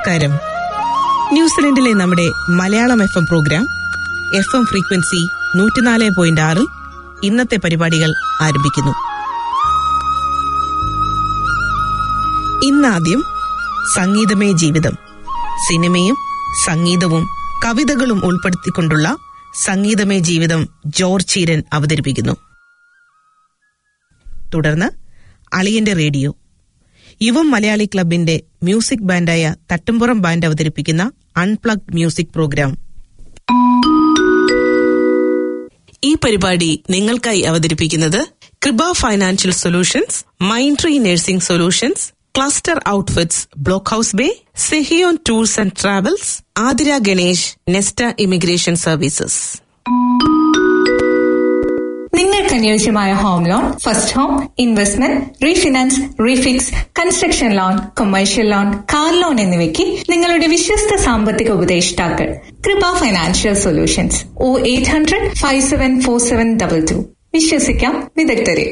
നമസ്കാരം ന്യൂസിലൻഡിലെ നമ്മുടെ Malayalam F M program F M frequency നൂറ്റിനാല് പോയിന്റ് ആറിൽ ഇന്നത്തെ പരിപാടികൾ ആരംഭിക്കുന്നു ഇന്നാദ്യം സംഗീതമേ ജീവിതം സിനിമയും സംഗീതവും കവിതകളും ഉൾപ്പെടുത്തിക്കൊണ്ടുള്ള സംഗീതമേ ജീവിതം ജോർജ് ചീരൻ അവതരിപ്പിക്കുന്നു തുടർന്ന് അളിയന്റെ റേഡിയോ യുവം മലയാളി ക്ലബിന്റെ മ്യൂസിക് ബാൻഡായ തട്ടുംപുറം ബാൻഡ് അവതരിപ്പിക്കുന്ന അൺപ്ലഗ്ഡ് മ്യൂസിക് പ്രോഗ്രാം ഈ പരിപാടി നിങ്ങൾക്കായി അവതരിപ്പിക്കുന്നത് Kripa financial solutions mind tree nursing solutions cluster outfits block house bay Sehion tours and travels Athira Ganesh Nesta immigration services നിങ്ങൾക്ക് അനുയോജ്യമായ home loan first home investment refinance refix construction loan commercial loan car loan എന്നിവയ്ക്ക് നിങ്ങളുടെ വിശ്വസ്ത സാമ്പത്തിക ഉപദേഷ്ടാക്കൾ Kripa financial solutions O eight hundred five seven four seven double two വിശ്വസിക്കാം വിദഗ്ധരെ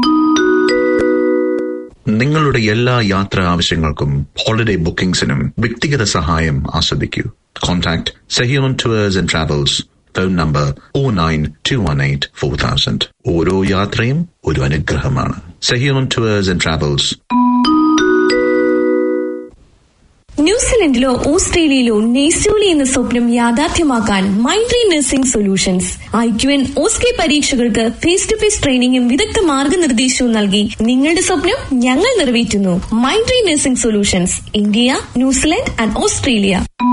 നിങ്ങളുടെ എല്ലാ യാത്രാ ആവശ്യങ്ങൾക്കും ഹോളിഡേ ബുക്കിംഗ്സിനും വ്യക്തിഗത സഹായം ആസ്വദിക്കൂ contact Sehion tours and travels phone number O nine two one eight four thousand ഓരോ യാത്രയും ഒരു അനുഗ്രഹമാണ് സെഹിയോൺ ടൂവേഴ്സ് ആൻഡ് ട്രാവൽസ് ന്യൂസിലൻഡിലോ ഓസ്ട്രേലിയയിലോ നെയ്സൂലി എന്ന സ്വപ്നം യാഥാർത്ഥ്യമാക്കാൻ mind tree nursing solutions IQN OSCE പരീക്ഷകൾക്ക് ഫേസ് ടു ഫേസ് ട്രെയിനിങ്ങും വിദഗ്ധ മാർഗനിർദ്ദേശവും നൽകി നിങ്ങളുടെ സ്വപ്നം ഞങ്ങൾ നിറവേറ്റുന്നു mind tree nursing solutions India New Zealand and Australia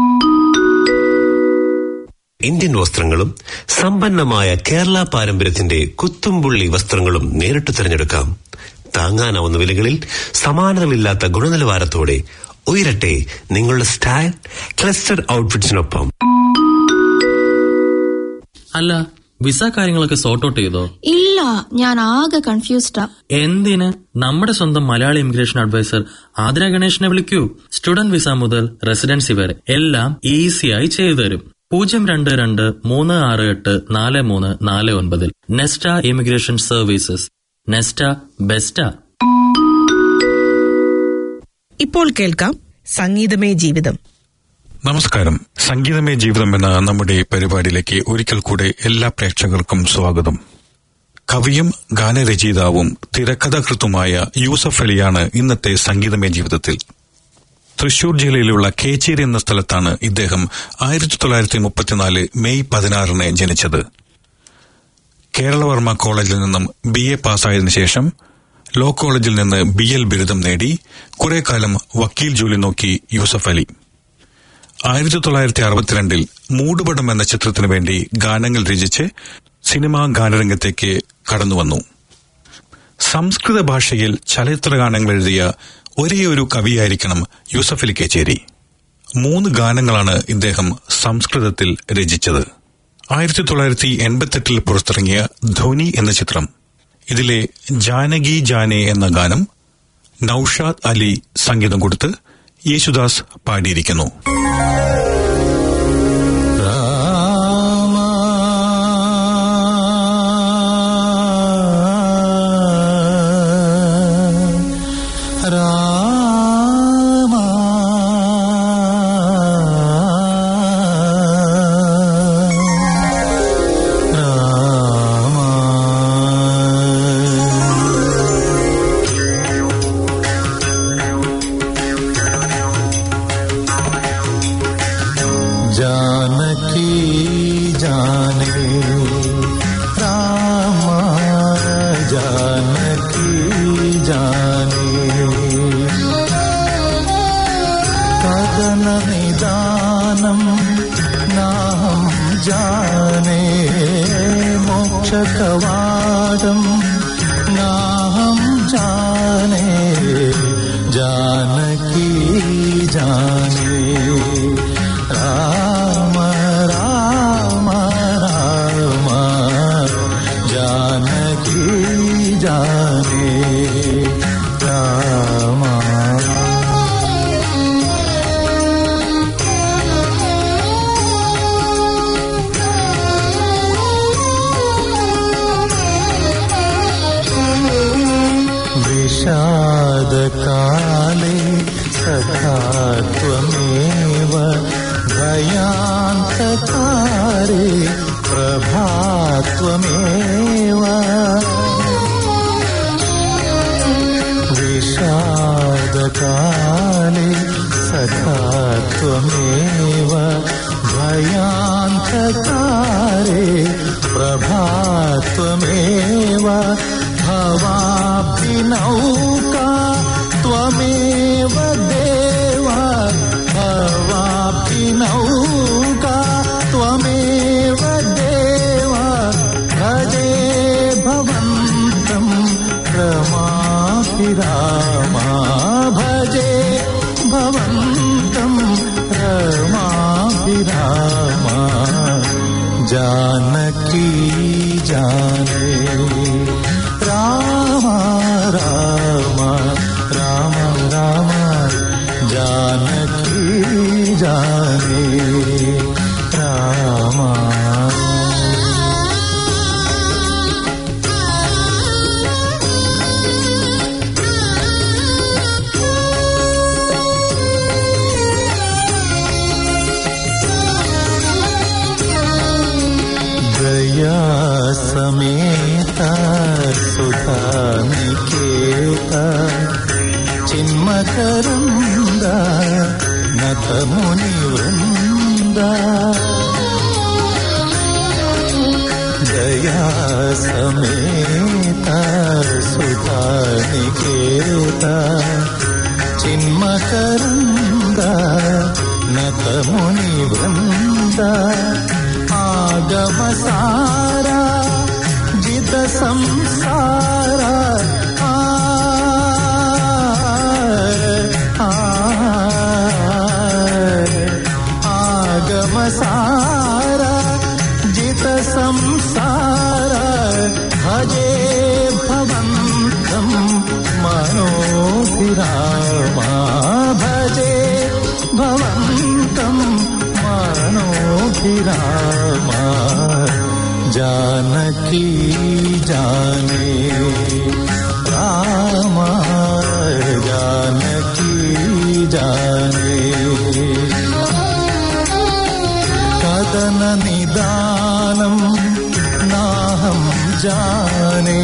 Indian വസ്ത്രങ്ങളും സമ്പന്നമായ കേരള പാരമ്പര്യത്തിന്റെ കുത്തുംപുള്ളി വസ്ത്രങ്ങളും നേരിട്ട് തിരഞ്ഞെടുക്കാം താങ്ങാനാവുന്ന വിലകളിൽ സമാനതകളില്ലാത്ത ഗുണനിലവാരത്തോടെ ഉയരട്ടെ നിങ്ങളുടെ സ്റ്റൈൽ ക്ലസ്റ്റർ ഔട്ട്ഫിറ്റ്സിനൊപ്പം അല്ല വിസ കാര്യങ്ങളൊക്കെ സോർട്ട് ഔട്ട് ചെയ്തോ ഇല്ല ഞാൻ ആകെ കൺഫ്യൂസ്ഡാ എന്തിന് നമ്മുടെ സ്വന്തം മലയാളി ഇമിഗ്രേഷൻ അഡ്വൈസർ ആതിര ഗണേഷിനെ വിളിക്കൂ സ്റ്റുഡന്റ് വിസ മുതൽ റെസിഡൻസി വരെ എല്ലാം ഈസിയായി ചെയ്തു തരും പൂജ്യം രണ്ട് രണ്ട് മൂന്ന് ആറ് എട്ട് നാല് മൂന്ന് നാല് ഒൻപതിൽ Nesta immigration services Nesta best ഇപ്പോൾ കേൾക്കാം സംഗീതമേ ജീവിതം നമസ്കാരം സംഗീതമേ ജീവിതം എന്ന നമ്മുടെ പരിപാടിയിലേക്ക് ഒരിക്കൽ കൂടെ എല്ലാ പ്രേക്ഷകർക്കും സ്വാഗതം കവിയും ഗാനരചയിതാവും തിരക്കഥാകൃത്തുമായ യൂസഫ് അലിയാണ് ഇന്നത്തെ സംഗീതമേ ജീവിതത്തിൽ തൃശൂർ ജില്ലയിലുള്ള കേച്ചേരി എന്ന സ്ഥലത്താണ് ഇദ്ദേഹം ആയിരത്തി തൊള്ളായിരത്തി മുപ്പത്തിനാല് മെയ് പതിനാറിന് ജനിച്ചത് കേരളവർമ്മ കോളേജിൽ നിന്നും ബി എ പാസ്സായതിനു ശേഷം ലോ കോളേജിൽ നിന്ന് ബി എൽ ബിരുദം നേടി കുറെ കാലം വക്കീൽ ജോലി നോക്കി യൂസഫ് അലി ആയിരത്തി തൊള്ളായിരത്തി അറുപത്തിരണ്ടിൽ മൂടുപടം എന്ന ചിത്രത്തിനു വേണ്ടി ഗാനങ്ങൾ രചിച്ച് സിനിമാ ഗാനരംഗത്തേക്ക് കടന്നുവന്നു സംസ്കൃത ഭാഷയിൽ ചലച്ചിത്ര ഗാനങ്ങൾ എഴുതിയ ഒരേയൊരു കവിയായിരിക്കണം യൂസഫ് അലി കേച്ചേരി മൂന്ന് ഗാനങ്ങളാണ് ഇദ്ദേഹം സംസ്കൃതത്തിൽ രചിച്ചത് ആയിരത്തി തൊള്ളായിരത്തി എൺപത്തെട്ടിൽ പുറത്തിറങ്ങിയ ധോനി എന്ന ചിത്രം ഇതിലെ ജാനകി ജാനെ എന്ന ഗാനം നൌഷാദ് അലി സംഗീതം കൊടുത്ത് യേശുദാസ് പാടിയിരിക്കുന്നു जानकी जाने राम जानकी जाने कदन निदानम नाहम जाने मोक्ष कवाडम नाहम जाने जानकी जाने राम राम राम जानकी जाने राम विषादकाले सखा त्वं विषादकारे प्रभात्वमेव विषादकाले सखा त्वमेव भयान्तकारे प्रभात्वमेव भवाब्धिनौका त्वमेव देवा भवाब्धिनौका त्वमेव देवा भजे भवन्तम् रमाभिरामा भजे भवन्तम् रमाभिरामा जानकी जाने राम राम राम राम जानकी जाने राम दया समेत सुधा निकेत चिन्मकरन्द नत मुनिवृन्द दया समेत सुधा निकेत चिन्मकरन्द नत मुनिवृन्द आगमसारा जित संसारा आ, आ, आगमसारा जित संसारा भजे भवन्तम् मनोभिरामा भजे भवन्तम् मनोभिरामा जानकी जाने राम जानकी जाने कदन निदानम् नाहं जाने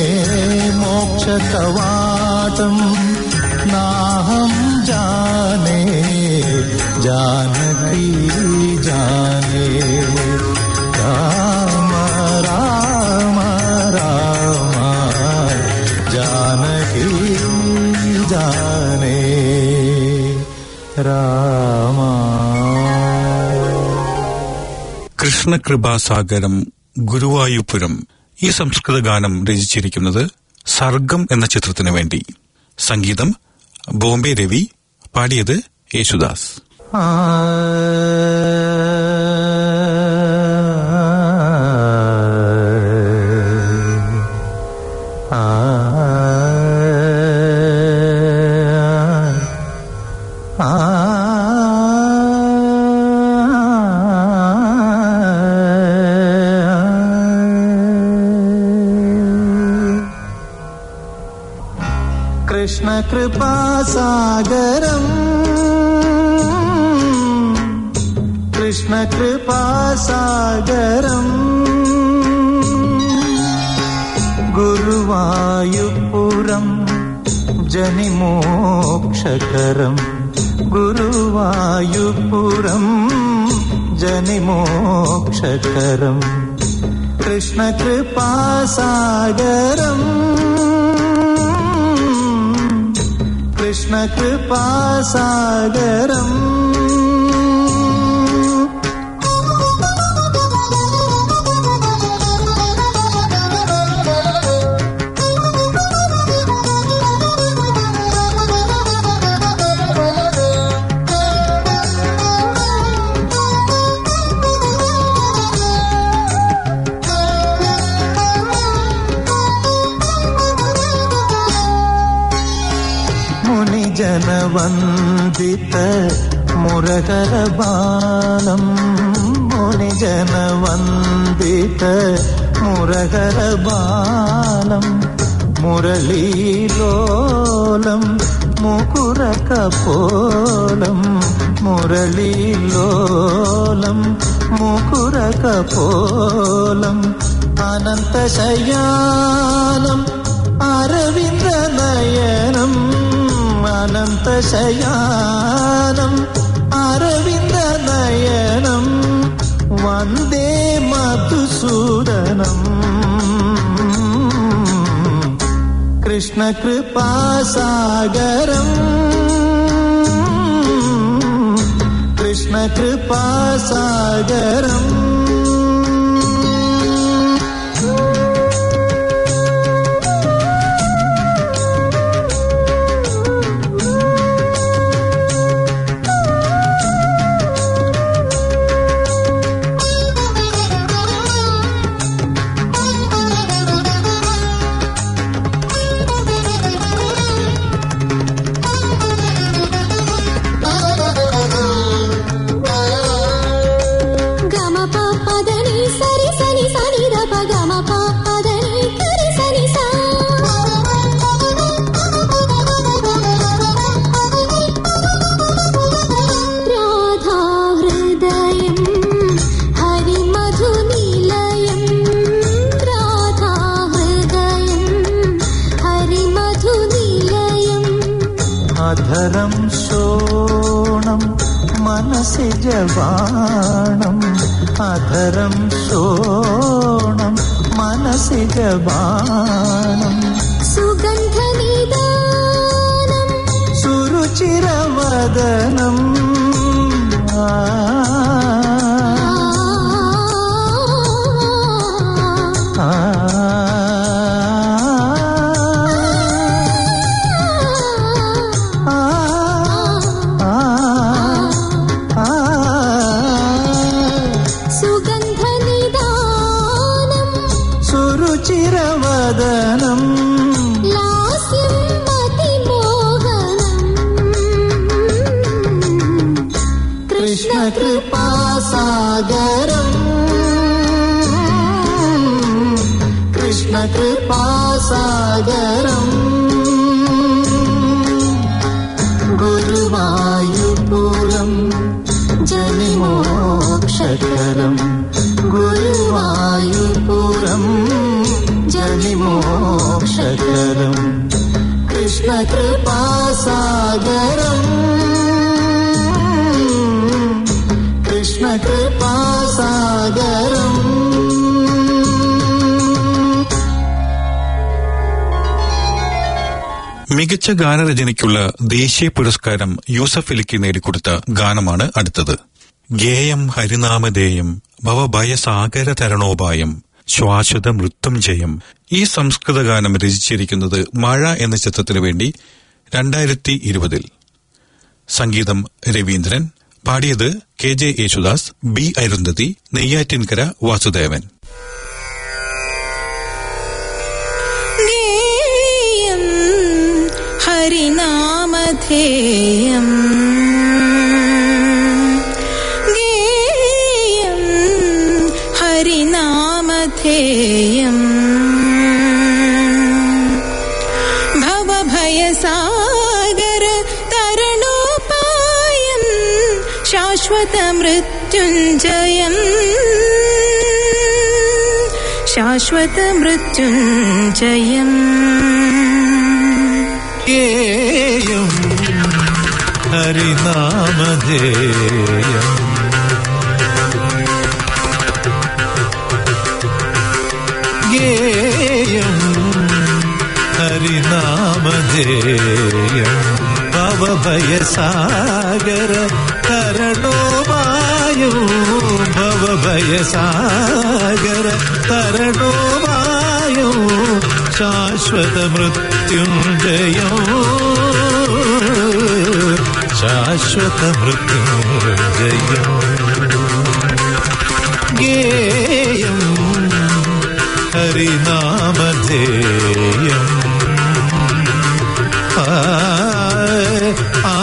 मोक्षकवाटम् नाहं जाने जानकी जाने राम राम राम जानकी जाने राम കൃഷ്ണകൃപാസാഗരം ഗുരുവായൂപുരം ഈ സംസ്കൃത ഗാനം രചിച്ചിരിക്കുന്നത് സർഗം എന്ന ചിത്രത്തിനു വേണ്ടി സംഗീതം ബോംബെ രവി പാടിയത് യേശുദാസ് कृष्णकृपासागरम् कृष्णकृपासागरम् गुरुवायुपुरम् जनिमोक्षकरम् गुरुवायुपुरम् जनिमोक्षकरम् कृष्णकृपासागरम् कृष्णकृपासागरम् मुनिजनवन्दित मुरगरबालम् मुनिजनवन्दित मुरगरबालम् मुरलीलोलम् मुकुरकपोलम् മുരളീലോലം മുകുരകപോലം അനന്തശയാനം അരവിന്ദനയനം അനന്തശയാനം അരവിന്ദനയനം വന്ദേ മധുസൂദനം കൃഷ്ണകൃപാസാഗരം കൃഷ്ണകൃപാസാഗരം గమ పదని సరి సని సని దప గమ పదని కరి సని సా రాధా హృదయం హరి మధు నిలయం రాధా హృదయం హరి మధు నిలయం അധരം ശോണം മനസ്സി ജവാണം അധരം ശോണം മനസ്സി ജവാണം സുഗന്ധ നിദാനം സുരുചിരവദനം ആ, ആ, ആ, ആ, ആ, സുഗന്ധ നിദാനം സുരുചിരവദനം ലാസ്യം അതിമോഹനം കൃഷ്ണകൃപാസാഗരം കൃഷ്ണകൃപാസാഗരം ഗുരുവായൂപുരം ജനിമോക്ഷകരം ഗുരുവായൂപുരം ജനിമോക്ഷകരം കൃഷ്ണകൃപാസാഗരം കൃഷ്ണകൃപാസാഗരം മികച്ച ഗാനരചനയ്ക്കുള്ള ദേശീയ പുരസ്കാരം യൂസഫ് അലിക്ക് നേടിക്കൊടുത്ത ഗാനമാണ് അടുത്തത് ഗേയം ഹരിനാമധേയം ഭവഭയസാഗര തരണോപായം ശ്വാശ്വത മൃത്യുഞ്ജയം ഈ സംസ്കൃത ഗാനം രചിച്ചിരിക്കുന്നത് മഴ എന്ന ചിത്രത്തിനു വേണ്ടി രണ്ടായിരത്തി ഇരുപതിൽ സംഗീതം രവീന്ദ്രൻ പാടിയത് K J Yesudas B Arundhati Neyyattinkara Vasudevan ഗേയം ഹരിനാമധേയം ഗേയം ഹരിനാമധേയം ഭവഭയസാഗര തരണോപായം ശാശ്വതമൃത്യുഞ്ജയം ശാശ്വതമൃത്യുഞ്ജയം ഗേയം ഹരിനാമധേയം ഗേയം ഹരിനാമധേയം ഭവഭയസാഗര തരണോമായോ ഭവഭയസാഗര തരണോമായോ ശാശ്വത മൃത്യുഞ്ജയോ ശാശ്വത മൃത്യുഞ്ജയോ ഗേയം ഹരിനാമധേയം ആ ആ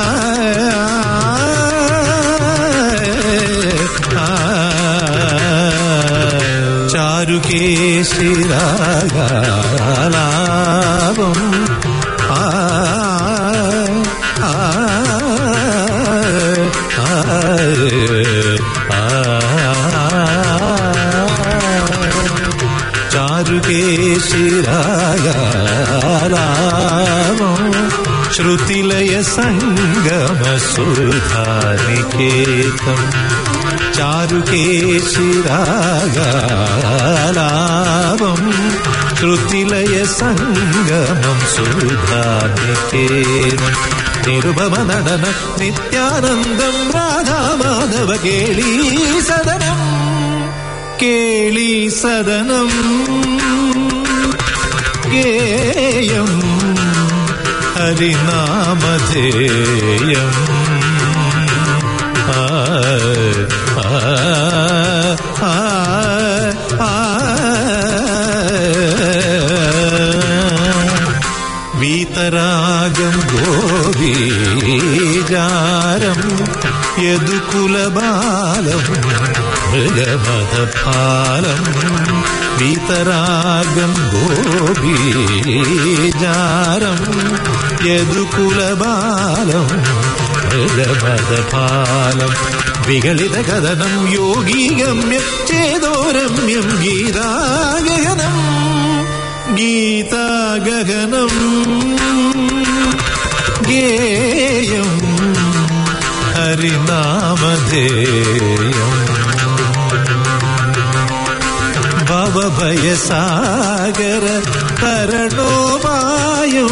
ആ ചാരുകേശിരാഗാലാപം ആ ആ ശ്രുതിലയ സംഗമ സുധാനികേതം ചാരുകേശിരാഗാലാപം ശ്രുതിലയ സംഗമം സുധാനികേതം നിരുപമ നടന നിത്യാനന്ദം രാധാമാധവ കേളീ സദനം കേളീ സദനം ഗേയം ഹരിനാമധേയം ആ ആ ആ ആ വീതരാഗം ഗോപീജാരം യദുകുലബാലം മൃഗമതപാലം വീതരാഗം ഗോപീജാരം യദുകുലബാലം മൃഗമതപാലം വികളിത കഥനം യോഗീഗമ്യം ചേതോരമ്യം ഗീതാഗഹനം ഗീതാഗഹനം ഗേയം ഹരിനാമധേയം ഭവഭയസാഗര തരണോപായോ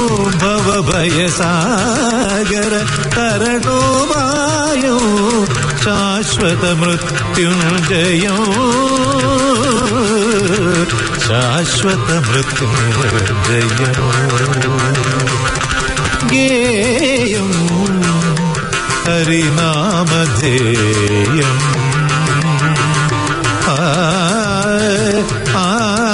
ഭവഭയസാഗര തരണോപായോ ശാശ്വത മൃത്യുഞ്ജയോ ശാശ്വത മൃത്യുഞ്ജയോ ഗേയം ഹരിനാമധേയം ആ ആ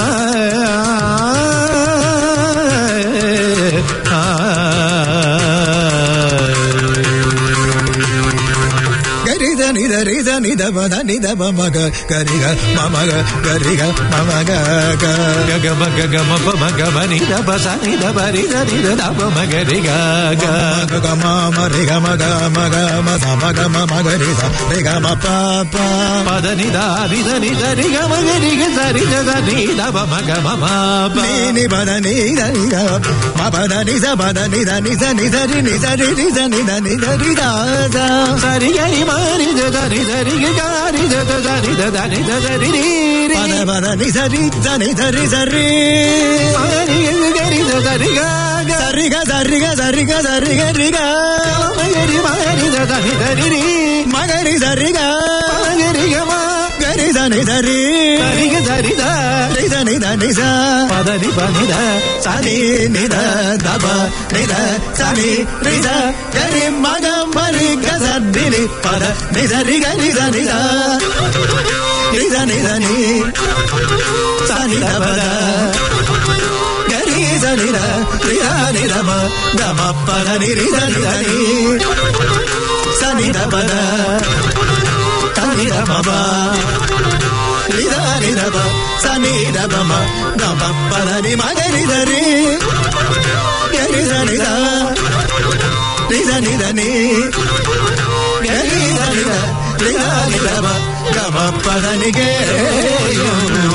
ಗರಿದ ನಿದ ರಿದ ನಿದ ಬದ ನಿದ ಬಮಗ ಗರಿಗ ಮಮಗ ಗರಿಗ ಮಮಗ ಗ ಗಗ ಮಗ ಗಮ ಪಮ ಗಮ ನಿದ ಬಸ ನಿದ ಬರಿದ ನಿದ ದಪ ಮಗ ರಿಗ ಗ ಗ ಮ ಮ ರಿ ಗ ಮ ಗ ಮ ಗ ಮ ಸ ಮ ಗ ಮ ಮ ಗ ರಿ ಸ ರಿ ಗ ಮ ಪ ಪ ಪದ ನಿದ ನಿದ ನಿದ ರಿಗ ಮಗ ರಿಗ ಸರಿ ದ ನಿ ದಪ ಮಗ ಮಮ ಪ ni ni ba da ni da ni da ma ba da ni sa ba da ni da ni sa ni da ri ni sa ri ni sa ni da ni da ri da da ಸರಿ ಗರಿ ಮಾರಿ the ನಿ ದ ರಿ ಗ ಗಾರಿ ದ ದ ದ ನಿ ದ ದ ನಿ ದ ದ ರಿ ರಿ ರಿ ba da ba da ni sa ri da ni da ri sa ri ಮಾರಿ ಗ ಗರಿ ದ ದ ರಿ ಗ ಗ sa ri ga sa ri ga sa ri ga sa ri ga ri ga ಗರಿ ಮಾರಿ ದ ದ ನಿ ದ ರಿ ರಿ ma ga ri sa ri ga ಗರಿ ಗ ಮ ga ri sa ni sa ri ಸರಿ ಗ ಸರಿ ದ ri sa ni da ni sa ಪದ ನಿ ಪ ನಿ ದ sa ni ni da da ba ni da sa ni ri sa ga ri ma ga ma ri ga sa ni ni pa da ni sa ri ga ni sa ni sa ni sa ni sa ni sa ni da ba da ga ri sa ni da ri da ni da ma da ma pa da ni ri sa ni da ni sa ni da ba da ta ni da ma ba ni da ni da ba sa ni da ba ma da ma pa da ni ma ga ni da ri ga ri sa ni da ri sa ni da ni ga ri sa ni da ri da ni da ba ga ma pa da ni ge yo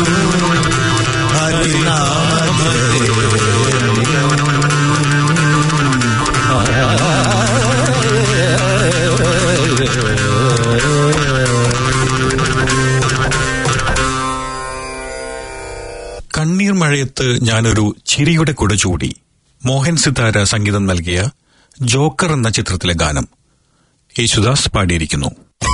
hari കണ്ണീർ മഴയത്ത് ഞാനൊരു ചിരിയുടെ കുട ചൂടി മോഹൻ സിതാര സംഗീതം നൽകിയ Joker എന്ന ചിത്രത്തിലെ ഗാനം യേശുദാസ് പാടിയിരിക്കുന്നു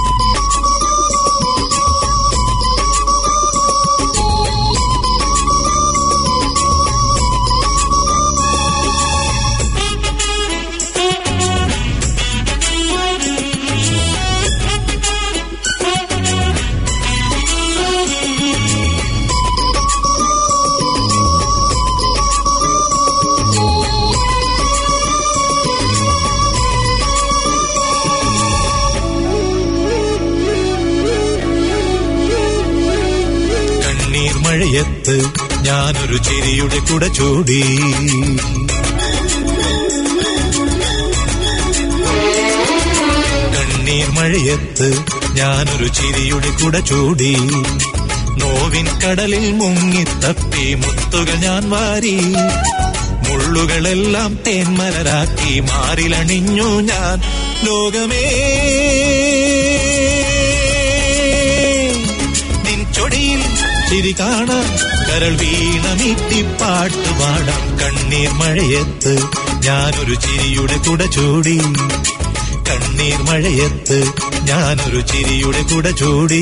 കണ്ണീർ മഴയത്ത് ഞാനൊരു ചിരിയുടെ കുട ചൂടി കണ്ണീർ മഴയത്ത് ഞാനൊരു ചിരിയുടെ കുട ചൂടി നോവിൻ കടലിൽ മുങ്ങിത്തപ്പി മുത്തുകൾ ഞാൻ വാരി മുള്ളുകളെല്ലാം തേന്മലരാക്കി മാറിലണിഞ്ഞു ഞാൻ ലോകമേ നിൻ ചൊടിയിൽ ചിരി കാണാൻ കരൾ വീണമീട്ടി പാട്ട് പാടാം കണ്ണീർ മഴയത്ത് ഞാനൊരു ചിരിയുടെ കുട ചൂടി കണ്ണീർ മഴയത്ത് ഞാനൊരു ചിരിയുടെ കുട ചൂടി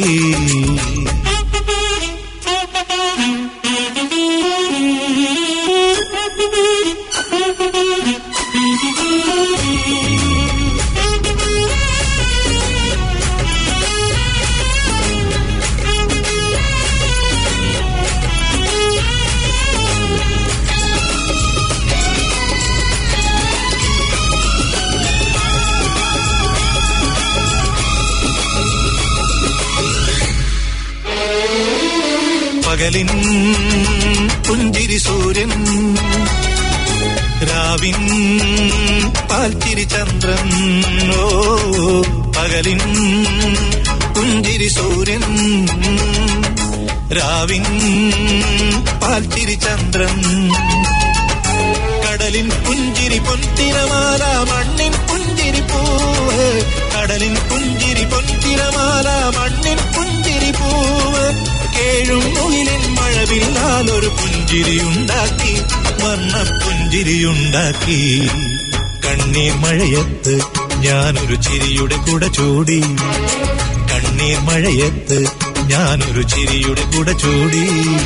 പകലിൻ പുഞ്ചിരി സൂര്യൻ രാവിൻ പാൽച്ചിരി ചന്ദ്രൻ ഓ പകലിൻ പുഞ്ചിരി സൂര്യൻ രാവിൻ പാൽച്ചിരി ചന്ദ്രൻ കടലിൻ പുഞ്ചിരി പൊൻതിരമാല മണ്ണിൻ പുഞ്ചിരി പൂവ് കടലിൻ പുഞ്ചിരി പൊൻതിരമാല മണ്ണിൻ പുഞ്ചിരി പൂവ് കേഴും മുയിലിൻ മഴവില്ലാൽ ഒരു പുഞ്ചിരിയുണ്ടാക്കി വർണ്ണ പുഞ്ചിരിയുണ്ടാക്കി കണ്ണീർ മഴയത്ത് ഞാനൊരു ചിരിയുടെ കുട ചൂടി കണ്ണീർ മഴയത്ത് ഞാനൊരു ചിരിയുടെ കുട ചൂടി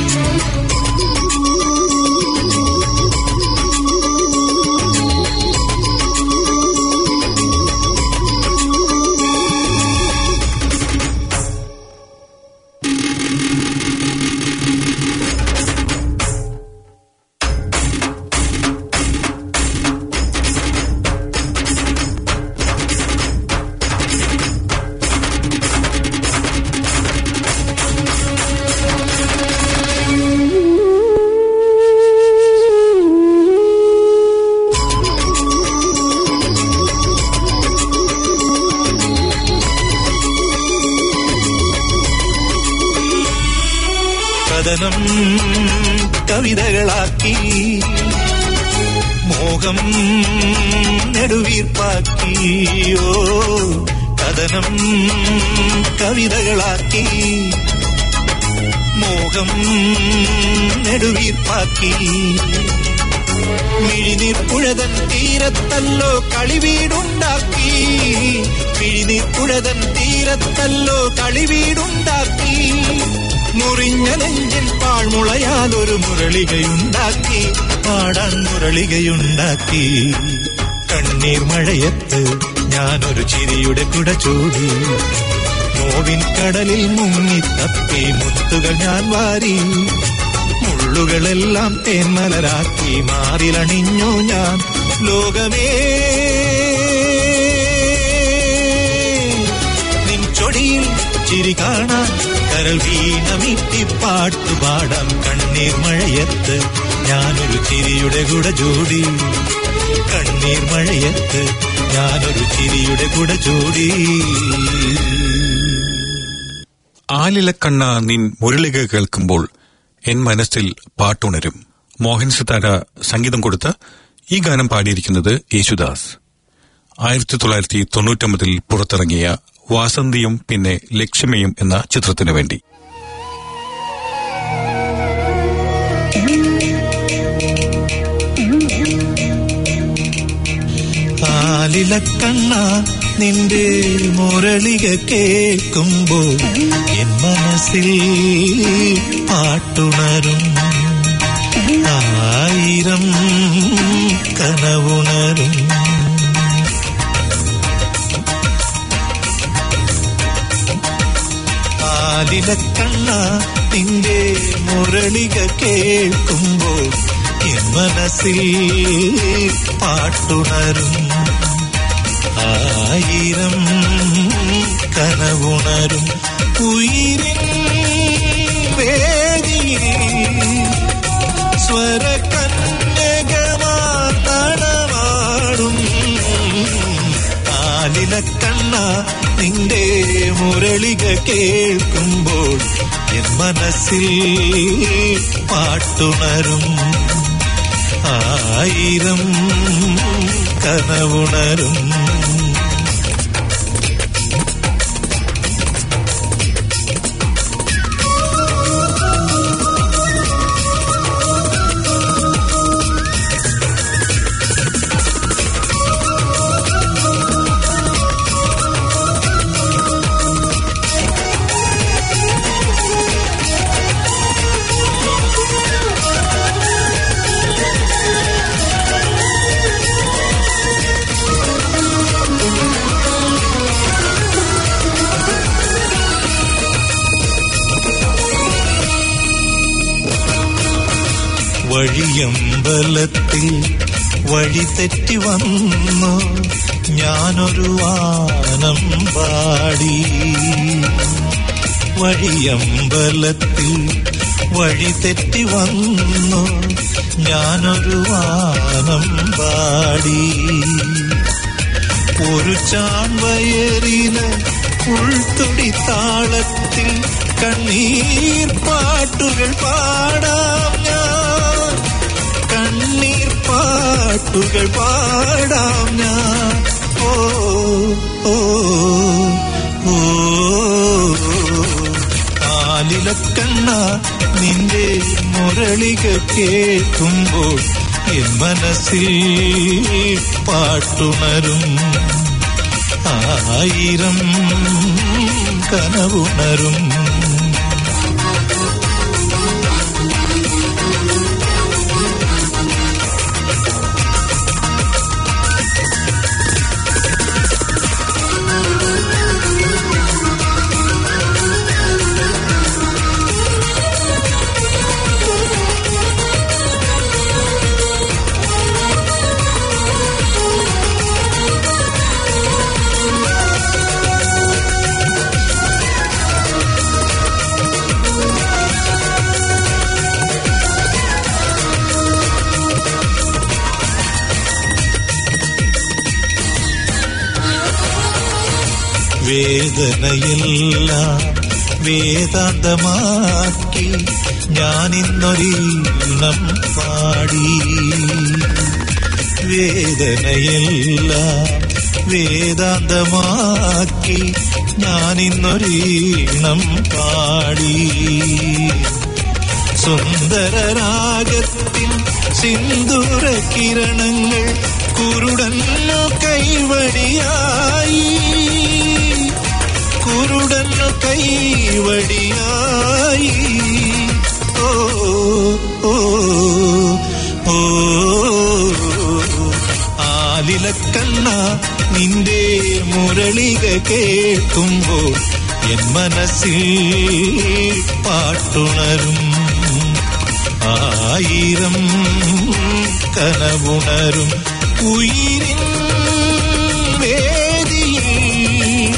കഥനം കവിതകളാക്കി മോഹം നെടുവീർപ്പാക്കി ഓ കഥനം കവിതകളാക്കി മോഹം നെടുവീർപ്പാക്കി മിഴിനീർ പുഴതൻ തീരത്തല്ലോ കളിവീടുണ്ടാക്കി മിഴിനീർ പുഴതൻ തീരത്തല്ലോ കളിവീടുണ്ടാക്കി മുറിഞ്ഞ നെഞ്ചിൽ പാഴ്മുളയാൽ ഒരു മുരളികയുണ്ടാക്കി പാടാൻ മുരളികയുണ്ടാക്കി കണ്ണീർ മഴയത്ത് ഞാനൊരു ചിരിയുടെ കുട ചൂടി നോവിൻ കടലിൽ മുങ്ങി തപ്പി മുത്തുകൾ ഞാൻ വാരി മുള്ളുകളെല്ലാം തേന്മലരാക്കി മാറിലണിഞ്ഞു ഞാൻ ലോകമേ നിൻ ചൊടിയിൽ ചിരി കാണാൻ കരൾ വീണമിട്ടി പാട്ടുപാടാം കണ്ണീർ മഴയത്ത് ഞാനൊരു ചിരിയുടെ കുട ചൂടി കണ്ണീർ മഴയത്ത് ഞാനൊരു ചിരിയുടെ കുട ചൂടി ആലിലക്കണ്ണ നിൻ മുരളിക കേൾക്കുമ്പോൾ എൻ മനസ്സിൽ പാട്ടുണരും മോഹൻ സിതാര സംഗീതം കൊടുത്ത് ഈ ഗാനം പാടിയിരിക്കുന്നത് യേശുദാസ് ആയിരത്തി തൊള്ളായിരത്തി തൊണ്ണൂറ്റൊമ്പതിൽ പുറത്തിറങ്ങിയ വാസന്തിയും പിന്നെ ലക്ഷ്മിയും എന്ന ചിത്രത്തിനു വേണ്ടി ആലിലക്കണ്ണ നിന്റെ മുരളിക കേൾക്കുമ്പോൾ എൻ മനസ്സിൽ പാട്ടുണരും ആയിരം കനവുണരും ആലിലക്കണ്ണ നിന്റെ മുരളിക കേൾക്കുമ്പോൾ എൻ മനസ്സിൽ പാട്ടുണരും ആയിരം കനവുണരും ഉയിരിൻ വേദിയിൽ സ്വരകന്യകമാടമാടും ആലിലക്കണ്ണ നിന്റെ മുരളിക കേൾക്കുമ്പോൾ എൻ മനസ്സിൽ പാട്ടുണരും ആയിരം കനവുണരും വഴിയമ്പലത്തിൽ വഴി തെറ്റി വന്നു ഞാനൊരു വാനം പാടി വഴിയമ്പലത്തിൽ വഴി തെറ്റി വന്നു ഞാനൊരു വാനം പാടി ഒരു ചാൺവയറിന് ഉൾത്തുടി താളത്തിൽ കണ്ണീർ പാട്ടുകൾ പാടാം ഞാൻ കണ്ണീർ പാട്ടുകൾ പാടാം ഞാൻ ഓ ഓ ഓ ആലിലക്കണ്ണ നിന്റെ മുരളിക കേൾക്കുമ്പോൾ എൻ മനസ്സിൽ പാട്ടുണരും ആയിരം കനവുണരും വേദനയെല്ലാം വേദാന്തമാക്കി ഞാനിന്നൊരീണം പാടി വേദനയെല്ലാം വേദാന്തമാക്കി ഞാനിന്നൊരീണം പാടി സുന്ദരരാഗത്തിൻ സിന്ദൂര കിരണങ്ങൾ കുരുടന്നു കൈവടിയായി കുരുടന്നു കൈവടിയായി ഓ ഓ ഓ ആലിലക്കണ്ണ നിന്റെ മുരളിക കേൾക്കുമ്പോൾ എൻ മനസ്സിൽ പാട്ടുണരും ആയിരം കനവുണരും ഉയിരിൻ വേദിയിൽ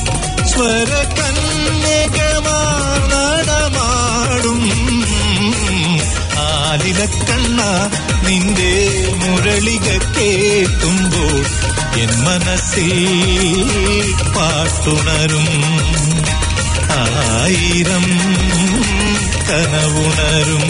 സ്വരകന്യകമാടമാടും ആലിലക്കണ്ണ നിന്റെ മുരളിക കേൾക്കുമ്പോൾ എൻ മനസ്സിൽ പാട്ടുണരും ആയിരം കനവുണരും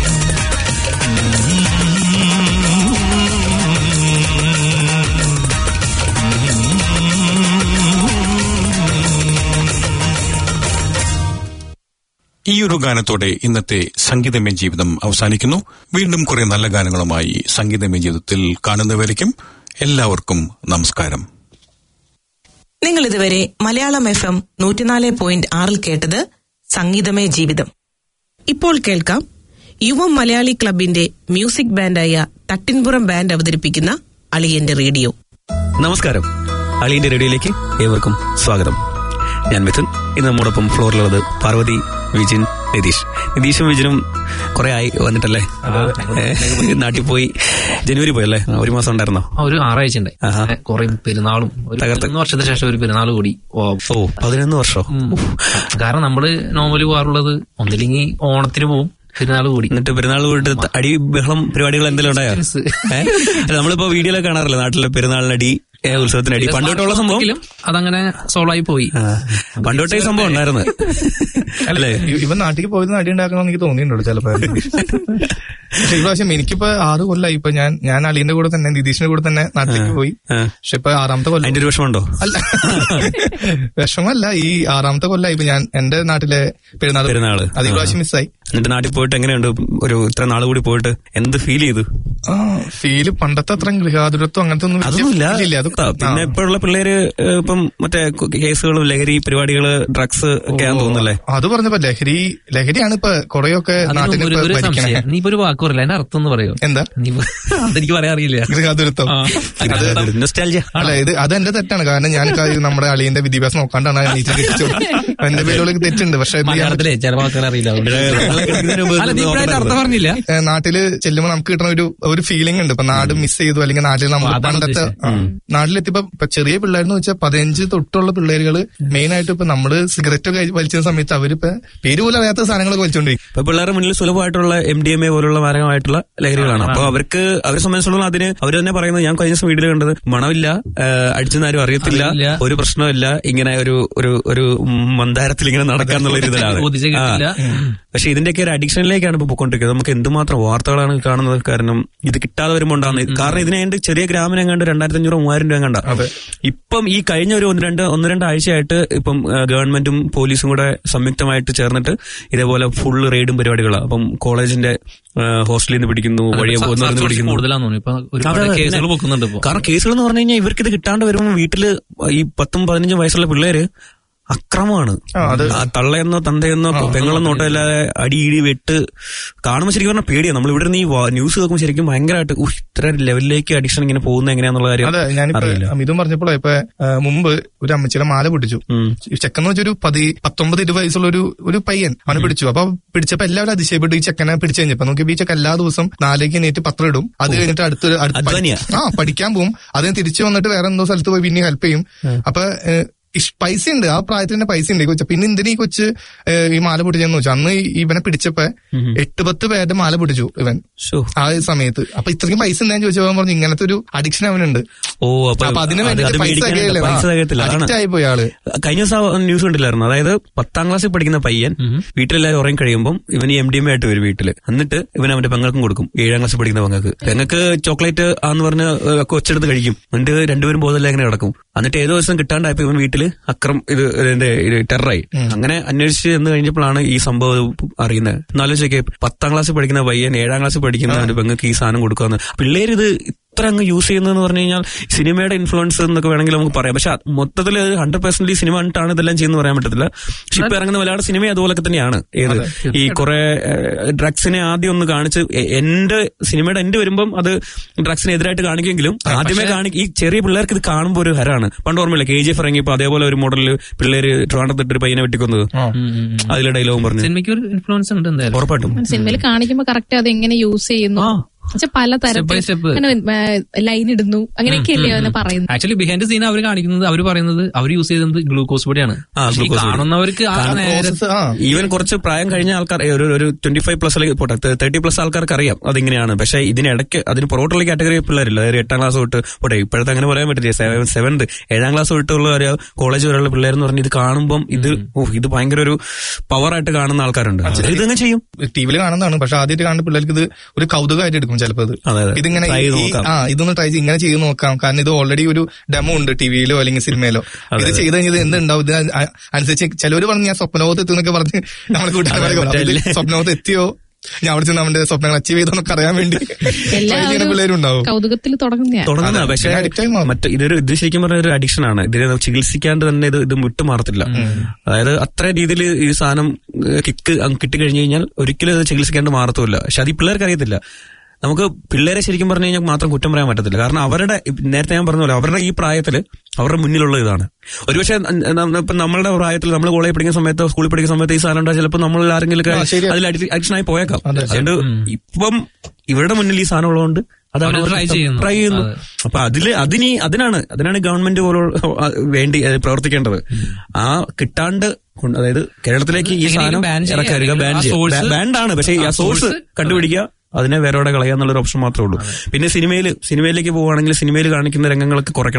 ഈ ഒരു ഗാനത്തോടെ ഇന്നത്തെ സംഗീതമേ ജീവിതം അവസാനിക്കുന്നു വീണ്ടും കുറെ നല്ല ഗാനങ്ങളുമായി സംഗീതമേ ജീവിതത്തിൽ കാണുന്നവരേക്കും എല്ലാവർക്കും നമസ്കാരം നിങ്ങൾ ഇതുവരെ മലയാളം എഫ് എം നൂറ്റിനാല് പോയിന്റ് ആറിൽ കേട്ടത് സംഗീതമേ ജീവിതം ഇപ്പോൾ കേൾക്കാം യുവം മലയാളി ക്ലബിന്റെ മ്യൂസിക് ബാൻഡായ തട്ടിൻപുറം ബാൻഡ് അവതരിപ്പിക്കുന്ന അളിയന്റെ റേഡിയോ നമസ്കാരം അളിയന്റെ റേഡിയോയിലേക്ക് ഏവർക്കും സ്വാഗതം ഞാൻ മിഥുൻ ഇന്ന് നമ്മോടൊപ്പം ഫ്ലോറിലുള്ളത് പാർവതി വിജിൻ നിതീഷ് നിതീഷും വിജിനും കുറെ ആയി വന്നിട്ടല്ലേ ഏ, നാട്ടിൽ പോയി ജനുവരി പോയല്ലേ ഒരു മാസം ഉണ്ടായിരുന്നോ ഒരു ആറാഴ്ച ഉണ്ടായി കുറെ പെരുന്നാളും ഒരു പതിനൊന്ന് വർഷത്തിന് ശേഷം ഒരു പെരുന്നാൾ കൂടി ഓ പതിനൊന്ന് വർഷം കാരണം നമ്മള് നോർമലി പോകാറുള്ളത് ഒന്നില്ലെങ്കിൽ ഓണത്തിന് പോവും പെരുന്നാൾ കൂടി എന്നിട്ട് പെരുന്നാൾ കൂടിയിട്ട് അടി ബഹളം പരിപാടികൾ എന്തെങ്കിലും ഉണ്ടായോ ഏ? അല്ല, നമ്മളിപ്പോ വീഡിയോയിലൊക്കെ കാണാറില്ല നാട്ടിലെ പെരുന്നാളിനടി ഏ, ഉത്സവത്തിന് അടി പണ്ടോട്ടുള്ള സംഭവം എങ്കിലും അതങ്ങനെ സോൾവ് ആയി പോയി പണ്ടോട്ടേ ഈ സംഭവം ഉണ്ടായിരുന്നു അല്ലേ ഇവൻ നാട്ടിൽ പോയത് അടി ഉണ്ടാക്കണമെന്ന് എനിക്ക് തോന്നിയിട്ടുണ്ടോ ചിലപ്പോ പക്ഷെ ഇപ്രാവശ്യം എനിക്കിപ്പോ ആറ് കൊല്ലായി ഇപ്പൊ ഞാൻ ഞാൻ അളിയന്റെ കൂടെ തന്നെ നിതീഷിന്റെ കൂടെ തന്നെ നാട്ടിലേക്ക് പോയി പക്ഷെ ഇപ്പൊ ആറാമത്തെ കൊല്ലം അതിന്റെ ഒരു വിഷമമുണ്ടോ അല്ല വിഷമല്ല ഈ ആറാമത്തെ കൊല്ലായി ഇപ്പൊ ഞാൻ എന്റെ നാട്ടിലെ പെരുന്നാൾ പെരുന്നാള് അത് ഇപ്രാവശ്യം മിസ്സായി എന്നിട്ട് നാട്ടിൽ പോയിട്ട് എങ്ങനെയുണ്ട് ഒരു ഇത്ര നാൾ കൂടി പോയിട്ട് എന്ത് ഫീൽ ചെയ്തു ആ ഫീല് പണ്ടത്തെ അത്ര ഗൃഹാതുരത്വം അങ്ങനത്തെ ഒന്നും വലിയ അതൊന്നുമില്ല feel ഇല്ല. അത് പിന്നെ ഇപ്പോഴുള്ള പിള്ളേര് ഏ, ഇപ്പം മറ്റേ കു- കേസുകളും ലഹരി പരിപാടികള് ഡ്രഗ്സ് ഒക്കെയാന്ന് തോന്നുന്നല്ലേ അത് പറഞ്ഞപ്പോ ലഹരി ലഹരിയാണ് ഇപ്പൊ കുറെയൊക്കെ അതിന് നാട്ടിനെ ഒരു- ഇപ്പൊ ഒരു ഭരിക്കണേ സംശയം നീ ഇപ്പൊ ഒരു വാക്ക് പറയില്ല അതിന്റെ അർത്ഥം ഒന്ന് പറയോ എന്താ നീ ഇപ്പൊ- അതെനിക്ക് പറയാൻ അറിയില്ല ഗൃഹാതുരത്വം അല്ല ഇത് അത് എന്റെ തെറ്റാണ് കാരണം ഞാൻ ക- നമ്മുടെ അളിയന്റെ വിദ്യാഭ്യാസം നോക്കാണ്ടാണ് ആ നീറ്റ് കിട്ടിച്ചത് എന്റെ പേരിലുള്ള തെറ്റുണ്ട് പക്ഷെ എന്ത് ചെയ്യാൻ മലയാളത്തിലെ ചില വാക്കുകൾ അറിയില്ല അല്ല നീ ഇപ്പോഴായിട്ട് അർത്ഥം പറഞ്ഞില്ല ഏഹ് നാട്ടില് ചെല്ലുമ്പോൾ നമുക്ക് കിട്ടുന്ന ഒരു ഒരു ഫീലിംഗ് ഉണ്ട് ഇപ്പൊ നാട് മിസ് ചെയ്തു അല്ലെങ്കിൽ നാട്ടിൽ നമ്മൾ അതാണ് പണ്ടത്തെ ആ, നാട്ടിലെത്തിയപ്പോ ഇപ്പൊ ചെറിയ പിള്ളേരെന്ന് വെച്ചാൽ പതിനഞ്ച് തൊട്ടുള്ള പിള്ളേരുകള് മെയിൻ ആയിട്ട് ഇപ്പൊ നമ്മള് സിഗരറ്റ് ഒക്കെ വലിച്ച സമയത്ത് അവരിപ്പോ പേര് പോലും അറിയാത്ത സാധനങ്ങളൊക്കെ വലിച്ചോണ്ടിരിക്കും ഇപ്പൊ പിള്ളേരുടെ മുന്നിൽ സുലഭമായിട്ടുള്ള എം ഡി എം എ പോലുള്ള മാരകമായിട്ടുള്ള ലഹരികളാണ് അപ്പൊ അവർക്ക് അവരെ സംബന്ധിച്ചിടത്തോളം അതിന് അവർ തന്നെ പറയുന്നത് ഞാൻ കഴിഞ്ഞ ദിവസം വീഡിയോ കണ്ടത് മണമില്ല അടിച്ചെന്ന് ആരും അറിയത്തില്ല അറിയില്ല. ഒരു പ്രശ്നമില്ല ഇങ്ങനെ ഒരു ഒരു ഒരു മന്ദാരത്തിൽ ഇങ്ങനെ നടക്കാന്നുള്ള ഒരു ഇതിലാണ് ബോധിച്ച് കിട്ടില്ല. ആ. പക്ഷെ ഇതിന്റെയൊക്കെ ഒരു അഡിക്ഷനിലേക്കാണ് ഇപ്പൊ പോയിക്കൊണ്ടിരിക്കുന്നത് നമുക്ക് എന്തുമാത്രം വാർത്തകളാണ് കാണുന്നത് കാരണം ഇത് കിട്ടാതെ വരുമ്പോൾ ഉണ്ടാകുന്നത് കാരണം ഇതിനെ എന്റെ ചെറിയ ഗ്രാമിനെ കണ്ട് രണ്ടായിരത്തി അഞ്ഞൂറ് മൂവായിരം രൂപ കണ്ട ഇപ്പം ഈ കഴിഞ്ഞ ഒരു ഒന്ന് രണ്ട് ഒന്ന് രണ്ട് ആഴ്ചയായിട്ട് ഇപ്പം ആ, ഗവൺമെന്റും പോലീസും കൂടെ സംയുക്തമായിട്ട് ചേർന്നിട്ട് ഇതേപോലെ ഫുൾ റെയ്ഡും പരിപാടികളാണ് അപ്പം കോളേജിന്റെ ആ, ഹോസ്റ്റലിൽ നിന്ന് പിടിക്കുന്നു വഴിയെ പോകുന്നവരിൽ നിന്ന് പിടിക്കുന്നു കൂടുതലാണെന്ന് തോന്നുന്നു ഇപ്പൊ ഒരുപാട് അതെ, അതെ, കേസുകൾ പിന്നെ- പൊക്കുന്നുണ്ട് ഇപ്പൊ കാരണം കേസുകൾ എന്ന് പറഞ്ഞു കഴിഞ്ഞാൽ ഇവർക്ക് ഇത് കിട്ടാണ്ട് വരുമ്പോൾ വീട്ടില് ഈ പത്തും പതിനഞ്ചും വയസ്സുള്ള പിള്ളേര് അക്രമമാണ് ആ തള്ളയെന്നോ തന്തയെന്നോ പെങ്ങളെന്നോ ഒട്ടല്ലാതെ അടി ഇടി വെട്ട് കാണുമ്പോൾ ശരിക്കും പറഞ്ഞാൽ പേടിയാണ് നമ്മൾ ഇവിടെ നിന്ന് ഈ വാ- ന്യൂസ് കേൾക്കുമ്പോൾ ശരിക്കും ഭയങ്കരമായിട്ട് ഉഹ്, ഇത്ര ലെവലിലേക്ക് അഡിക്ഷൻ ഇങ്ങനെ പോകുന്നത് എങ്ങനെയാന്നുള്ള കാര്യം അതെ ഞാനിപ്പോ അറിയില്ല ഇതും പറഞ്ഞപ്പോഴേ ഇപ്പൊ ആ, മുമ്പ് ഒരു അമ്മച്ചിയുടെ മാല പൊട്ടിച്ചു ഈ ചെക്കെന്ന് വെച്ചൊരു പതി പത്തൊമ്പത് ഇരുപത് വയസ്സുള്ള ഒരു ഒരു പയ്യൻ അവനെ പിടിച്ചു അപ്പൊ പിടിച്ചപ്പോ എല്ലാവരും അതിശയപ്പെട്ടു ഈ ചെക്കനെ പിടിച്ചു കഴിഞ്ഞപ്പോ നോക്കി ഈ ചെക്കൻ എല്ലാ ദിവസം നാലേക്ക് നേറ്റ് പത്രം ഇടും അത് കഴിഞ്ഞിട്ട് അടുത്തൊരു അടുത്ത പഠി- അധ്വാനിയാ. ആ പഠിക്കാൻ പോകും അതിന് തിരിച്ചു വന്നിട്ട് വേറെ എന്തോ സ്ഥലത്ത് പോയി പിന്നെ ഹെൽപ്പ് ചെയ്യും അപ്പൊ ഏഹ്, ഇഷ്- പൈസ ഉണ്ട് ആ പ്രായത്തിൽ തന്നെ പൈസ ഉണ്ട് ഈ കൊച്ചു പിന്നെ എന്തിനാ ഈ കൊച്ച് ഏഹ്, ഈ മാല പൊട്ടിച്ചെന്ന് വെച്ചാൽ അന്ന് ഈ- ഇവനെ പിടിച്ചപ്പോ എട്ട് പത്ത് പേരുടെ മാല പൊട്ടിച്ചു ഇവൻ ആ സമയത്ത് അപ്പൊ ഇത്രയും പൈസ എന്താന്ന് ചോദിച്ചപ്പോ അവൻ പറഞ്ഞു ഇങ്ങനത്തെ ഒരു അഡിക്ഷൻ അവനുണ്ട് ഓ അപ്പൊ അപ്പൊ അതിന് അത് വേണ്ടിയിട്ട് അത് പൈസ മേടിക്കാനായിട്ട് തികയില്ല. പൈസ ആ, തികയത്തില്ല addict അതാണ് ആയിപ്പോയി ആള് കഴിഞ്ഞ ദിവസം ന്യൂസ് കണ്ടില്ലായിരുന്നു അതായത് പത്താം ക്ലാസ്സിൽ പഠിക്കുന്ന പയ്യൻ വീട്ടിലെല്ലാവരും ഉറങ്ങി കഴിയുമ്പോൾ ഇവന് എം ഡി എം ആയിട്ട് വരും വീട്ടില് എന്നിട്ട് ഇവൻ അവന്റെ പെങ്ങൾക്കും കൊടുക്കും ഏഴാം ക്ലാസ്സിൽ പഠിക്കുന്ന പെങ്ങൾക്ക് പെങ്ങൾക്ക് ചോക്ലേറ്റ് ആന്ന് പറഞ്ഞ് ഏഹ് കൊച്ചെടുത്ത് കഴിക്കും എന്നിട്ട് രണ്ടുപേരും ബോധമില്ല എങ്ങനെ കിടക്കും എന്നിട്ട് ഏതോ ദിവസം കിട്ടാണ്ടായപ്പോ ഇവൻ വീട്ടില് അക്രം ഇത് ഇതിന്റെ ഇത് ടെററായി അങ്ങനെ അന്വേഷിച്ച് എന്ന് കഴിഞ്ഞപ്പോഴാണ് ഈ സംഭവം അറിയുന്നത് എന്നാലോചിക്കെ പത്താം ക്ലാസ്സിൽ പഠിക്കുന്ന പയ്യൻ ഏഴാം ക്ലാസ്സിൽ പഠിക്കുന്ന അവന്റെ പെങ്ങൾക്ക് ഈ സാധനം കൊടുക്കാന്ന് പിള്ളേര് ഇത് ഇത്ര അങ്ങ് യൂസ് ചെയ്യുന്നതെന്ന് പറഞ്ഞു കഴിഞ്ഞാൽ സിനിമയുടെ ഇൻഫ്ലുവൻസ് എന്നൊക്കെ വേണമെങ്കിൽ നമുക്ക് പറയാം പക്ഷെ മൊത്തത്തിൽ ഹൺഡ്രഡ് പെർസെന്റ് സിനിമ കണ്ടിട്ടാണ് ഇതെല്ലാം ചെയ്യുന്നത് പറയാൻ പറ്റത്തില്ല പക്ഷെ ഇപ്പൊ ഇറങ്ങുന്ന മലയാള സിനിമ അതുപോലൊക്കെ തന്നെയാണ് ഏത് ഈ കുറെ ഡ്രഗ്സിനെ ആദ്യം ഒന്ന് കാണിച്ച് എ- എന്റെ സിനിമയുടെ എൻഡ് വരുമ്പം അത് ഡ്രഗ്സിനെ എതിരായിട്ട് കാണിക്കുമെങ്കിലും ആദ്യമേ കാണി ഈ ചെറിയ പിള്ളേർക്ക് ഇത് കാണുമ്പോൾ ഒരു ഹരാണ് പണ്ട് ഓർമ്മയില്ല കെ ജി എഫ് ഇറങ്ങിയപ്പോ അതേപോലെ ഒരു മോഡലിൽ പിള്ളേര് ട്രിവാണ്ടത്തിട്ട് ഒരു പയ്യനെ വെട്ടിക്കൊന്നത് അതിലെ ഡയലോഗും പറഞ്ഞു സിനിമയ്ക്ക് ഒരു ഇൻഫ്ലുവൻസ് ഉണ്ട് എന്തായാലും ഉറപ്പായിട്ടും സിനിമയിൽ കാണിക്കുമ്പോ കറക്റ്റ് അത് എങ്ങനെ യൂസ് ചെയ്യുന്നു എന്നുവെച്ചാ പല Step by step. തരത്തിൽ ലൈൻ ഇടുന്നു അങ്ങനെയൊക്കെയല്ലേ അവനെ പറയുന്നത് ആക്ച്വലി ബിഹൈൻഡ് സീൻ അവർ കാണിക്കുന്നത് അവർ പറയുന്നത് അവർ യൂസ് ചെയ്തത് ഗ്ലൂക്കോസ് പൊടിയാണ് ആ, പക്ഷേ ഈ glucose പൊടി. കാണുന്നവർക്ക് ആ കാരണം നേരെ ഈവൻ കുറച്ച് പ്രായം കഴിഞ്ഞ ആൾക്കാർ ഏ, ഒരു ഒരു ട്വന്റി ഫൈവ് പ്ലസ് അല്ലെങ്കിൽ പോട്ടെ തേർട്ടി പ്ലസ് ആൾക്കാർക്ക് അറിയാം അതിങ്ങനെയാണ് പക്ഷേ ഇതിനിടയ്ക്ക് അതിന് പുറകോട്ടുള്ള കാറ്റഗറി പിള്ളേരില്ല അതായത് എട്ടാം ക്ലാസ് തൊട്ട് പോട്ടെ ഇപ്പോഴത്തെ അങ്ങനെ പറയാൻ പറ്റില്ല സെവൻ സെവൻത് ഏഴാം ക്ലാസ് തൊട്ടുള്ള ഒരു കോളേജ് വരെയുള്ള പിള്ളേരെന്ന് പറഞ്ഞ് ഇത് കാണുമ്പം ഇത് ഓ ഇത് ഭയങ്കര ഒരു പവറായിട്ട് കാണുന്ന ആൾക്കാരുണ്ട് ഇതങ്ങനെ ചെയ്യും ടിവിയിൽ കാണുന്നതാണ് പക്ഷെ ആദ്യമായിട്ട് കാണുന്ന പിള്ളേർക്ക് ഇത് ഒരു കൗതുകമായിട്ട് എടുക്കും ചിലപ്പോൾ ഇത് അതെ, അതെ. ഇതിങ്ങനെ Try ചെയ്ത് ഈ- നോക്കാം. ആ ഇതൊന്ന് ട്രൈ ചെയ്ത് ഇങ്ങനെ ചെയ്ത് നോക്കാം കാരണം ഇത് ഓൾറെഡി ഒരു ഡെമോ ഉണ്ട് ടിവിയിലോ അല്ലെങ്കിൽ സിനിമയിലോ ഇത് ചെയ്ത് കഴിഞ്ഞത് എന്തുണ്ടാവും ഇത് അ- അനുസരിച്ച് ചിലവര് പറഞ്ഞു ഞാൻ സ്വപ്നലോകത്ത് എത്തുന്നൊക്കെ പറഞ്ഞ് നമ്മളെ കൂട്ടുകാരെ മറ്റേ സ്വപ്നലോകത്ത് എത്തിയോ ഞാൻ അവിടെ ചെന്ന് അവന്റെ സ്വപ്നങ്ങൾ അച്ചീവ് ചെയ്തോന്നൊക്കെ അറിയാൻ വേണ്ടി try ചെയ്യുന്ന പിള്ളേരുണ്ടാവും കൗതുകത്തിൽ തുടങ്ങുന്ന തുടങ്ങുന്ന പക്ഷേ മറ്റു ഇതൊരു ഇത് ശരിക്കും പറഞ്ഞ ഒരു അഡിക്ഷൻ ആണ് ഇതിനെ നമുക്ക് ചികിത്സിക്കാണ്ട് തന്നെ ഇത് ഇത് വിട്ടുമാറത്തില്ല അതായത് അത്ര രീതിയിൽ ഈ സാധനം കിക്ക് കിട്ടിക്കഴിഞ്ഞു കഴിഞ്ഞാൽ ഒരിക്കലും ഇത് ചികിത്സിക്കാണ്ട് മാറത്തുമില്ല പക്ഷെ അത് ഈ പിള്ളേർക്ക് അറിയത്തില്ല നമുക്ക് പിള്ളേരെ ശരിക്കും പറഞ്ഞു കഴിഞ്ഞാൽ മാത്രം കുറ്റം പറയാൻ പറ്റത്തില്ല കാരണം അവരുടെ നേരത്തെ ഞാൻ പറഞ്ഞ പോലെ അവരുടെ ഈ പ്രായത്തിൽ അവരുടെ മുന്നിലുള്ള ഇതാണ് ഒരുപക്ഷെ ഇപ്പൊ നമ്മളുടെ പ്രായത്തിൽ നമ്മൾ കോളേജിൽ പഠിക്കുന്ന സമയത്ത് സ്കൂളിൽ പഠിക്കുന്ന സമയത്ത് ഈ സാധനം ഉണ്ടായ ചിലപ്പോൾ നമ്മൾ ആരെങ്കിലും ആ, ശരിയാ. അതിൽ അഡിക്ഷൻ ആയി പോയേക്കാം അതുകൊണ്ട് ഇപ്പം ഇവരുടെ മുന്നിൽ ഈ സാധനം ഉള്ളതുകൊണ്ട് അതാണ് അവര് try ചെയ്യുന്നു. ട്രൈ ചെയ്യുന്നു അതെ. അപ്പൊ അതില് അതിന് അതിനാണ് അതിനാണ് ഗവൺമെന്റ് പോലുള്ള വേണ്ടി അത് പ്രവർത്തിക്കേണ്ടത് ആ കിട്ടാണ്ട് കൊണ്ട് അതായത് കേരളത്തിലേക്ക് ഈ എങ്ങനെയെങ്കിലും സാധനം ban ചെയ്യാം. ഇറക്കുക ബാൻ ആ source- ബാൻഡാണ് പക്ഷേ ആ ആ സോഴ്സ് source- കണ്ടുപിടിക്കുക അതിനെ വേറെ കളയുക എന്നുള്ളൊരു ഓപ്ഷൻ മാത്രമേ ഉള്ളൂ പിന്നെ സിനിമയിൽ സിനിമയിലേക്ക് പോവുകയാണെങ്കിൽ സിനിമയിൽ കാണിക്കുന്ന രംഗങ്ങളൊക്കെ കുറയ്ക്കണം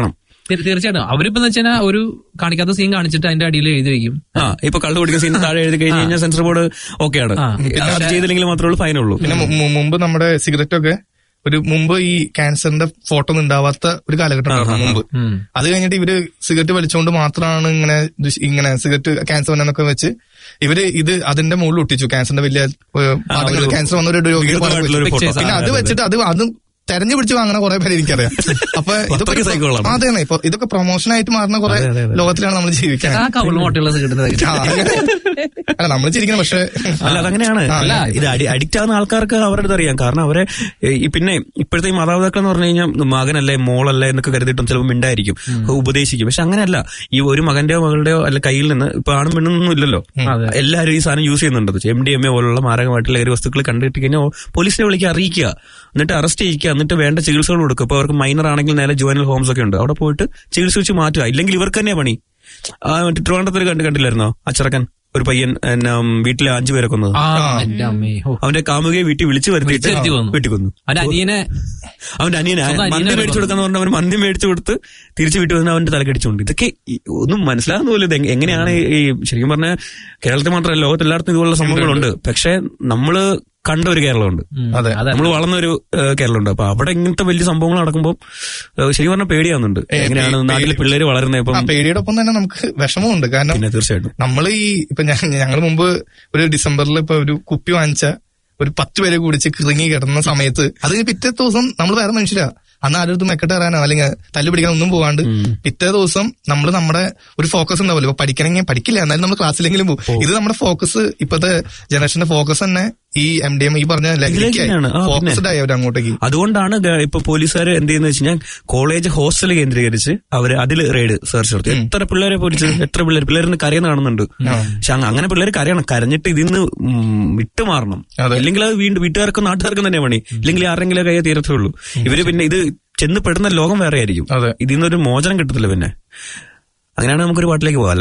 തീർ- തീർച്ചയായിട്ടും അവരിപ്പോ വെച്ചാൽ ഒരു കാണിക്കാത്ത സീൻ കാണിച്ചിട്ട് അതിന്റെ അടിയിൽ എഴുതി വെക്കും ആ ഇപ്പൊ കള്ളു കുടിക്കുന്ന സീൻ താഴെ എഴുതി കഴിഞ്ഞ് കഴിഞ്ഞാൽ സെൻസർ ബോർഡ് ഓക്കെയാണ് അത് ചെയ്തില്ലെങ്കിൽ മാത്രമേ ഉള്ളൂ ഫൈൻ ഉള്ളൂ പിന്നെ മു- മു- മുമ്പ് നമ്മുടെ സിഗരറ്റ് ഒക്കെ ഒരു മുമ്പ് ഈ ക്യാൻസറിന്റെ ഫോട്ടോ ഒന്നും ഉണ്ടാവാത്ത ഒരു കാലഘട്ടം ഉണ്ടായിരുന്നു മുമ്പ് അത് കഴിഞ്ഞിട്ട് ഇവര് സിഗരറ്റ് വലിച്ചുകൊണ്ട് മാത്രമാണ് ഇങ്ങനെ ദുഷ്- ഇങ്ങനെ സിഗരറ്റ് ക്യാൻസർ വന്നെന്നൊക്കെ വെച്ച് ഇവര് ഇത് അതിന്റെ മുകളിൽ ഒട്ടിച്ചു ക്യാൻസറിന്റെ വലിയ പാടങ്ങൾ ഒരു ക്യാൻസർ വന്ന ഒരു രോഗിയെ വികൃതമായിട്ടുള്ള ഒരു വെച്ചു. photo. പിന്നെ അത് അതെ, അതെ. വെച്ചിട്ട് അത് അതും തെരഞ്ഞു പിടിച്ച് വാങ്ങണ കുറെ പേര് എനിക്കറിയാം അപ്പൊ ഇതൊക്കെ അത്രയ്ക്ക് psycho ആണ്. അതെ ഇപ്പൊ ഇതൊക്കെ പ്രൊമോഷൻ ആയിട്ട് മാറുന്ന കുറെ ലോകത്തിലാണ് നമ്മൾ ജീവിക്കുന്നത് ആ കവളിൽ മുട്ടയുള്ള സിഗരറ്റ് ആ, അങ്ങനെ. അല്ല നമ്മൾ ചിരിക്കണം പക്ഷെ അല്ല അതങ്ങനെയാണ് അല്ല ഇത് അഡിക്റ്റ് ആകുന്ന ആൾക്കാർക്ക് അവരുടെ അറിയാം കാരണം അവരെ ഏ, ഈ പിന്നെ ഇപ്പോഴത്തെ ഈ മാതാപിതാക്കൾ എന്ന് പറഞ്ഞു കഴിഞ്ഞാൽ മകനല്ലേ മോളല്ലേ എന്നൊക്കെ കരുതിയിട്ടും ചിലപ്പോൾ മിണ്ടായിരിക്കും ഉപദേശിക്കും പക്ഷെ അങ്ങനെയല്ല ഈ ഒരു മകന്റെയോ മകളുടെയോ അല്ല കയ്യിൽ നിന്ന് ഇപ്പൊ ആണും പെണ്ണൊന്നും ഇല്ലല്ലോ എല്ലാവരും ഈ സാധനം യൂസ് ചെയ്യുന്നുണ്ട് എം ഡി എം എ പോലുള്ള മാരകമായിട്ടുള്ള ലഹരി വസ്തുക്കൾ കണ്ടിട്ട് കഴിഞ്ഞാൽ പോലീസിനെ വിളിക്കുക അറിയിക്കുക എന്നിട്ട് അറസ്റ്റ് ചെയ്യിക്കുക എന്നിട്ട് വേണ്ട ചികിത്സകൾ കൊടുക്കുക ഇപ്പൊ അവർക്ക് മൈനർ ആണെങ്കിൽ നേരെ ജുവനൽ ഹോംസ് ഒക്കെ ഉണ്ട് അവിടെ പോയിട്ട് ചികിത്സിച്ച് മാറ്റുക ഇല്ലെങ്കിൽ ഇവർക്ക് തന്നെ പണി ആ മറ്റേ ട്രിവാൻഡ്രത്തിൽ കണ്ട് കണ്ടില്ലായിരുന്നോ അച്ചറക്കൻ ഒരു പയ്യൻ എന്നാ, വീട്ടിലെ അഞ്ചു പേരെ കൊന്നത് ആ എന്റെ അമ്മേ ഓ. അവന്റെ കാമുകയെ വീട്ടിൽ വിളിച്ചു വരുത്തിയിട്ട് വിളിച്ചു കൊന്നു. വീട്ടിൽ കൊന്നു അവന്റെ അനിയനെ അവന്റെ അനിയനെ സ്വന്തം അനിയനെ മന്തി വരെ മേടിച്ചു കൊടുക്കാന്ന് പറഞ്ഞ അവൻ മന്തി മേടിച്ചു കൊടുത്ത് തിരിച്ചു വീട്ടിൽ വന്ന് അവന്റെ തലക്കടിച്ചുകൊണ്ട് ഇതൊക്കെ ഈ ഒന്നും മനസ്സിലാകുന്ന പോലും ഇത് എങ്ങ- എങ്ങനെയാണ് ഈ ശരിക്കും പറഞ്ഞ കേരളത്തിൽ മാത്രമല്ല ലോകത്ത് എല്ലായിടത്തും ഇതുപോലുള്ള സംഭവങ്ങളുണ്ട് പക്ഷെ നമ്മള് കണ്ട ഒരു കേരളമുണ്ട് അതെ നമ്മൾ വളർന്ന ഒരു ഏഹ്, കേരളമുണ്ട് അപ്പൊ അവിടെ ഇങ്ങനത്തെ വലിയ സംഭവങ്ങൾ നടക്കുമ്പോൾ ഏഹ്, ശരിക്കും പറഞ്ഞാൽ പേടിയാവുന്നുണ്ട് ഏ, എങ്ങനെയാണ് പേ- നാട്ടിലെ പേടി- പിള്ളേര് വളരുന്നത് ആ ഇപ്പം പേടിയുടെ ഒപ്പം തന്നെ നമുക്ക് വിഷമമുണ്ട് കാരണം പിന്നെ തീർച്ചയായിട്ടും നമ്മൾ ഈ ഇപ്പൊ ഞങ്ങൾ മുമ്പ് ഒരു ഡിസംബറിൽ ഇപ്പൊ ഒരു കുപ്പി വാങ്ങിച്ച ഒരു പത്ത് പേരെ കുടിച്ച് കിറങ്ങി കിടന്ന സമയത്ത് അത് കഴിഞ്ഞ് പിറ്റേ ദിവസം നമ്മൾ വേറെ മനുഷ്യരാ അന്ന് ആരുടെ മെക്കെട്ട് കയറാനോ അല്ലെങ്കിൽ തല്ലു പിടിക്കാൻ ഒന്നും പോകാണ്ട് പിറ്റേ ദിവസം നമ്മൾ നമ്മുടെ ഒരു ഫോക്കസ് ഉണ്ടാവില്ല ഇപ്പൊ പഠിക്കണമെങ്കിൽ പഠിക്കില്ല എന്നാലും നമ്മൾ ക്ലാസ്സിലെങ്കിലും പോകും ഇത് നമ്മുടെ ഫോക്കസ് ഇപ്പോഴത്തെ ജനറേഷന്റെ ഫോക്കസ് തന്നെ ഈ എം ഡി എം ഈ പറഞ്ഞ ഇതിലേക്കാണ്. ആ, പിന്നെ. ഫോക്കസ്ഡ് ആയി അവർ അങ്ങോട്ടേക്ക് അതുകൊണ്ടാണ് ഗ- ഇപ്പൊ പോലീസുകാർ എന്ത് ചെയ്യുന്ന വെച്ച് കഴിഞ്ഞാൽ കോളേജ് ഹോസ്റ്റൽ കേന്ദ്രീകരിച്ച് അവര് അതിൽ റെയ്ഡ് സെർച്ച് നടത്തി എത്ര പിള്ളേരെ പോലീസ് എത്ര പിള്ളേർ പിള്ളേരിന്ന് കരയുന്ന കാണുന്നുണ്ട് പക്ഷെ അങ്ങ- അങ്ങനെ പിള്ളേർ കരയണം കരഞ്ഞിട്ട് ഇതിന്ന് ഉം, വിട്ടുമാറണം ഇല്ലെങ്കിൽ അത് വീണ്ടും വീട്ടുകാർക്കും നാട്ടുകാർക്കും തന്നെ പണി ഇല്ലെങ്കിൽ ആരെങ്കിലും കയ്യെ തീരത്തേ ഉള്ളൂ ഇവര് പിന്നെ ഇത് ചെന്ന് പെടുന്ന ലോകം വേറെ ആയിരിക്കും ഇതിൽ നിന്നൊരു മോചനം കിട്ടത്തില്ല പിന്നെ അങ്ങനെയാണ് നമുക്കൊരു പാട്ടിലേക്ക് പോവാം അല്ലേ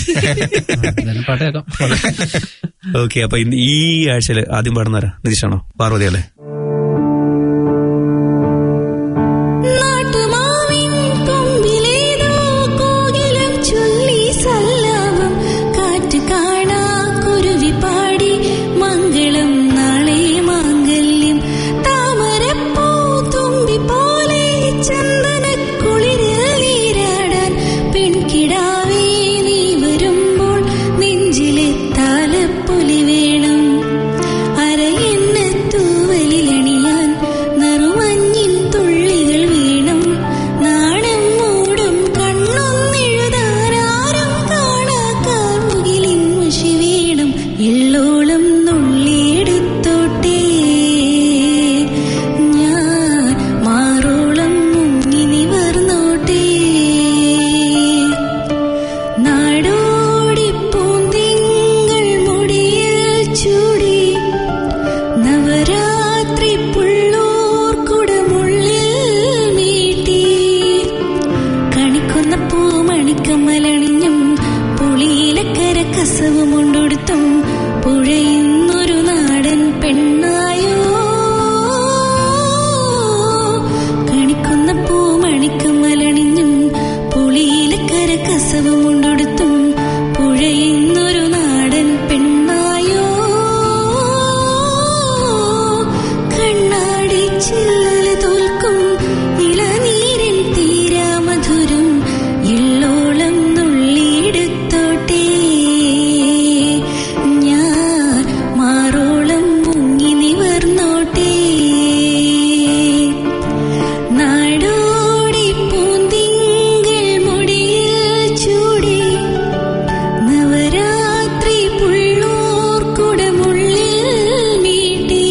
എന്തായാലും പാട്ട് കേൾക്കാം ഓക്കെ അപ്പൊ ഇന്ന് ഈ ആഴ്ചയിൽ ആദ്യം പാടുന്നവരാ നിതീഷാണോ പാർവതി അല്ലേ നാട്ടുമാവിൻ കൊമ്പിലേതോ കോകിലം ചൊല്ലി സല്ലാപം കാറ്റ് കാണാ കുരുവി പാടി മംഗളം നാളെ മാംഗല്യം താമരപ്പൂ തുമ്പി പോലെ ചന്ദനക്കുളിരിൽ നീരാടാൻ പെൺകിടാവേ നീ വരുമ്പോൾ നെഞ്ചിലെ താലപ്പൊലി വേണം അരയെണ്ണ തൂവലിലണിയാൻ നറുമഞ്ഞിൻ തുള്ളികൾ വീണം നാണം മൂടും കണ്ണൊന്നെഴുതാനാരും കാണാ കാർമുകിലിൻ മുഷി വീണം എള്ളോളം നുള്ളിയെടുത്തോട്ടേ ഞാൻ മാറോളം മുങ്ങി നിവർന്നോട്ടേ നാടോടി പൂന്തിങ്കൾ മുടിയിൽ ചൂടി നവരാത്രി പുള്ളൂർ കുടമുള്ളിൽ മീട്ടി കണിക്കുന്ന പൂമണിക്കമ്മലണിഞ്ഞും പുളിയിലക്കര കസവും കൊണ്ടൊടുത്തും പുഴയുന്നൊരു നാടൻ പെണ്ണായോ കണിക്കുന്ന പൂമണിക്കമ്മലണിഞ്ഞും പുളിയിലക്കര കസവും കൊണ്ടൊടുത്തും പുഴയുന്നൊരു നാടൻ പെണ്ണായോ കണ്ണാടി ചില്ലല തോൽക്കും ഇളനീരിൻ തീരാമധുരം എള്ളോളം നുള്ളിയെടുത്തോട്ടേ ഞാൻ മാറോളം മുങ്ങി നിവർന്നോട്ടേ നാടോടി പൂന്തിങ്കൾ മുടിയിൽ ചൂടി നവരാത്രി പുള്ളൂർ കുടമുള്ളിൽ മീട്ടി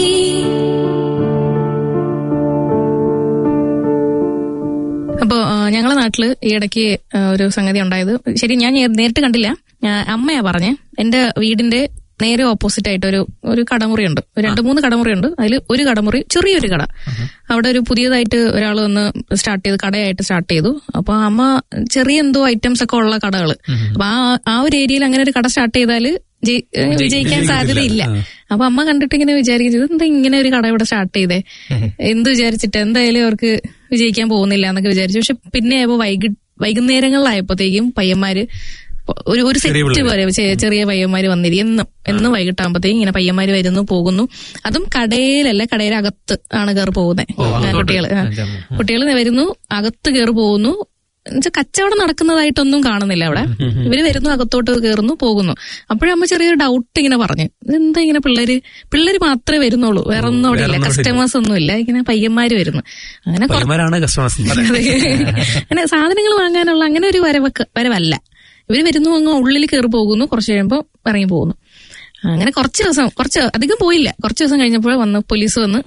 അപ്പോ ആ, ഞങ്ങളെ നാട്ടില് ഈ ഇടയ്ക്ക് ആ, ഒരു സംഗതി ഉണ്ടായത് ശരി ഞാൻ നേ- നേരിട്ട് കണ്ടില്ല ഞാൻ അമ്മയാ പറഞ്ഞേ എന്റെ വീടിന്റെ നേരെ ഓപ്പോസിറ്റ് ആയിട്ട് ഒരു ഒരു കടമുറിയുണ്ട് ഒരു രണ്ട് മൂന്ന് കടമുറിയുണ്ട് അതിൽ ഒരു കടമുറി ചെറിയൊരു കട അവിടെ ഒരു പുതിയതായിട്ട് ഒരാൾ വന്ന് സ്റ്റാർട്ട് ചെയ്ത് കടയായിട്ട് സ്റ്റാർട്ട് ചെയ്തു അപ്പൊ അമ്മ ചെറിയ എന്തോ ഐറ്റംസ് ഒക്കെ ഉള്ള കടകള് അപ്പൊ ആ ആ ഒരു ഏരിയയിൽ അങ്ങനെ ഒരു കട സ്റ്റാർട്ട് ചെയ്താല് ജയി- ഏഹ് വിജയിക്കാൻ സാധ്യതയില്ല അപ്പൊ അമ്മ കണ്ടിട്ട് ഇങ്ങനെ വിചാരിക്കുന്നത് എന്താ ഇങ്ങനെ ഒരു കട ഇവിടെ സ്റ്റാർട്ട് ചെയ്തേ എന്ത് വിചാരിച്ചിട്ട് എന്തായാലും അവർക്ക് വിജയിക്കാൻ പോകുന്നില്ല എന്നൊക്കെ വിചാരിച്ചു പക്ഷെ പിന്നെ ആയപ്പോ വൈകി വൈകുന്നേരങ്ങളിലായപ്പോഴത്തേക്കും പയ്യന്മാര് ഒരു ഒരു ചെറിയ സെറ്റ് പിള്ളേര്. പോലെ ചെ- ചെറിയ പയ്യന്മാര് വന്നിരിക്കും എന്നും എന്നും വൈകിട്ടാകുമ്പോഴത്തേക്കും ഇങ്ങനെ പയ്യന്മാര് വരുന്നു പോകുന്നു അതും കടയിലല്ല കടയുടെ അകത്ത് ആണ് കയറി പോകുന്നത് കുട്ടികൾ കുട്ടികൾ വരുന്നു അകത്ത് കയറി പോകുന്നു എന്നുവെച്ചാൽ കച്ചവടം നടക്കുന്നതായിട്ടൊന്നും കാണുന്നില്ല അവിടെ ഇവര് വരുന്നു അകത്തോട്ട് കയറുന്നു പോകുന്നു അപ്പോഴമ്മ ചെറിയൊരു ഡൗട്ട് ഇങ്ങനെ പറഞ്ഞു ഇതെന്താ ഇങ്ങനെ പിള്ളേര് പിള്ളേര് മാത്രമേ വരുന്നുള്ളൂ വേറെ ഒന്നും അവിടെ ഇല്ല വേറെ ഒന്നും കസ്റ്റമേഴ്സ് ഒന്നും ഇല്ല ഇങ്ങനെ പയ്യന്മാര് വരുന്നു അങ്ങനെ കുറ- പയ്യന്മാരാണ് കസ്റ്റമേഴ്സ് അതെ. അങ്ങനെ സാധനങ്ങൾ വാങ്ങാനുള്ള അങ്ങനെ ഒരു വരവൊക്കെ വരവല്ല ഇവര് വരുന്നു അങ്ങ് ഉള്ളിൽ കയറി പോകുന്നു കുറച്ച് കഴിയുമ്പോൾ ഇറങ്ങി പോകുന്നു അങ്ങനെ കുറച്ച് ദിവസം കുറച്ച് അധികം പോയില്ല കുറച്ച് ദിവസം കഴിഞ്ഞപ്പോൾ വന്ന് പോലീസ് വന്ന്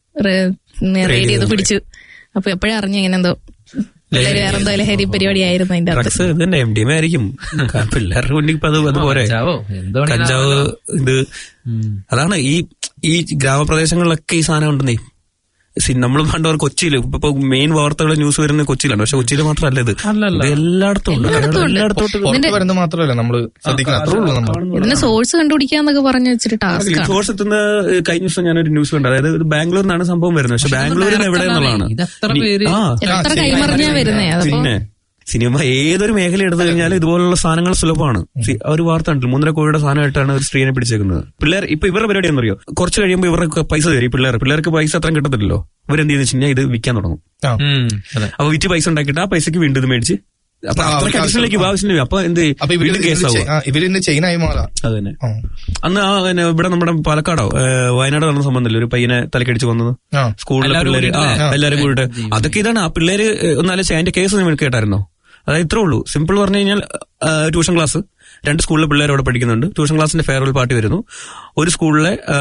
റെയ്ഡ് ചെയ്ത് പിടിച്ചു അപ്പൊ എപ്പോഴും അറിഞ്ഞു ഇങ്ങനെ എന്തോ പിള്ളേര് വേറെ എന്തോ ലഹരി പരിപാടിയായിരുന്നു അതിന്റെ അകത്ത് ഡ്രഗ്സ് ഇത് തന്നെ എം ഡി എം ആയിരിക്കും പിള്ളേരുടെ മുന്നിൽ ഇപ്പൊ അത് അത് പോരെ എന്തോ വേണമെങ്കിലും കഞ്ചാവ് ഇത് അതാണ് ഈ ഈ ഗ്രാമപ്രദേശങ്ങളിലൊക്കെ ഈ സാധനം ഉണ്ടെന്നേ നമ്മൾ പണ്ട് ഒരു കൊച്ചിയിൽ ഇപ്പൊ മെയിൻ വാർത്തകൾ ന്യൂസ് വരുന്നത് കൊച്ചിയിലാണ് പക്ഷെ കൊച്ചിയിൽ മാത്രമല്ല ഇത് ഇത് എല്ലായിടത്തും ഉണ്ട് എല്ലായിടത്തും പുറത്ത് വരുന്നത് മാത്രമല്ല നമ്മള് ശ്രദ്ധിക്കണം അത്രേ ഉള്ളൂ നമ്മൾ ഇതിന്റെ സോഴ്സ് കണ്ടുപിടിക്കാന്നൊക്കെ പറഞ്ഞ വെച്ചിട്ട് ടാസ്ക് ആണ് സോഴ്സ് എത്തുന്ന ഏഹ്, കഴിഞ്ഞ ദിവസം ഞാനൊരു ന്യൂസ് കണ്ടു അതായത് ഇത് ബാംഗ്ലൂരിനാണ് സംഭവം വരുന്നത് പക്ഷെ ബാംഗ്ലൂരിൽ എവിടെ എന്നുള്ളതാണ് പേര് ആ എത്ര കൈമറിഞ്ഞാ വരുന്നേ അതപ്പോ പിന്നെ സിനിമ ഏതൊരു മേഖല എടുത്തു കഴിഞ്ഞാലും ഇതുപോലുള്ള സാധനങ്ങൾ സുലഭമാണ് സി- ആ ഒരു വാർത്ത ഉണ്ട് മൂന്നര കോടിയുടെ സാധനമായിട്ടാണ് ഒരു സ്ത്രീനെ പിടിച്ചേക്കുന്നത് പിള്ളേർ ഇപ്പൊ ഇവരുടെ പരിപാടി എന്നറിയോ കുറച്ച് കഴിയുമ്പോൾ ഇവർക്ക് പൈസ തരും ഈ പിള്ളേർ പിള്ളേർക്ക് പൈസ അത്രയും കിട്ടത്തില്ലല്ലോ ഇവരെന്ത് ചെയ്യുന്ന വെച്ച് കഴിഞ്ഞാൽ ഇത് വിൽക്കാൻ തുടങ്ങും അപ്പൊ വിറ്റ് പൈസ ഉണ്ടാക്കിയിട്ട് ആ പൈസയ്ക്ക് വീണ്ടും ഇത് മേടിച്ച് അപ്പൊ ആ, അത്രയ്ക്ക് അവർക്ക് അഡീഷണലേക്ക് ആവശ്യമില്ല അപ്പൊ എന്ത് അപ്പൊ ഇവര് വീണ്ടും കേസാവും ഇവരിന്റെ ചെയിനായി മാറാം അത് തന്നെ അന്ന് ആ പിന്നെ ഇവിടെ നമ്മുടെ പാലക്കാടോ ഏഹ്, വയനാട് നടന്ന സംബന്ധമില്ല ഒരു പയ്യനെ തലക്കടിച്ച് വന്നത് സ്കൂളിലെ എല്ലാവരും പിള്ളേര് ആ കൂടിയിട്ടല്ലേ? എല്ലാവരും കൂടിയിട്ട് അതൊക്കെ ഇതാണ് ആ പിള്ളേര് ഒന്നാലും അതിന്റെ കേസ് നിങ്ങൾ കേട്ടായിരുന്നോ അതായത് ഇത്രേ ഉള്ളൂ സിമ്പിൾ പറഞ്ഞു കഴിഞ്ഞാൽ ആ, ട്യൂഷൻ ക്ലാസ് രണ്ട് സ്കൂളിലെ പിള്ളേർ അവിടെ പഠിക്കുന്നുണ്ട് ട്യൂഷൻ ക്ലാസ്സിന്റെ ഫെയർവെൽ പാർട്ടി വരുന്നു ഒരു സ്കൂളിലെ ആ,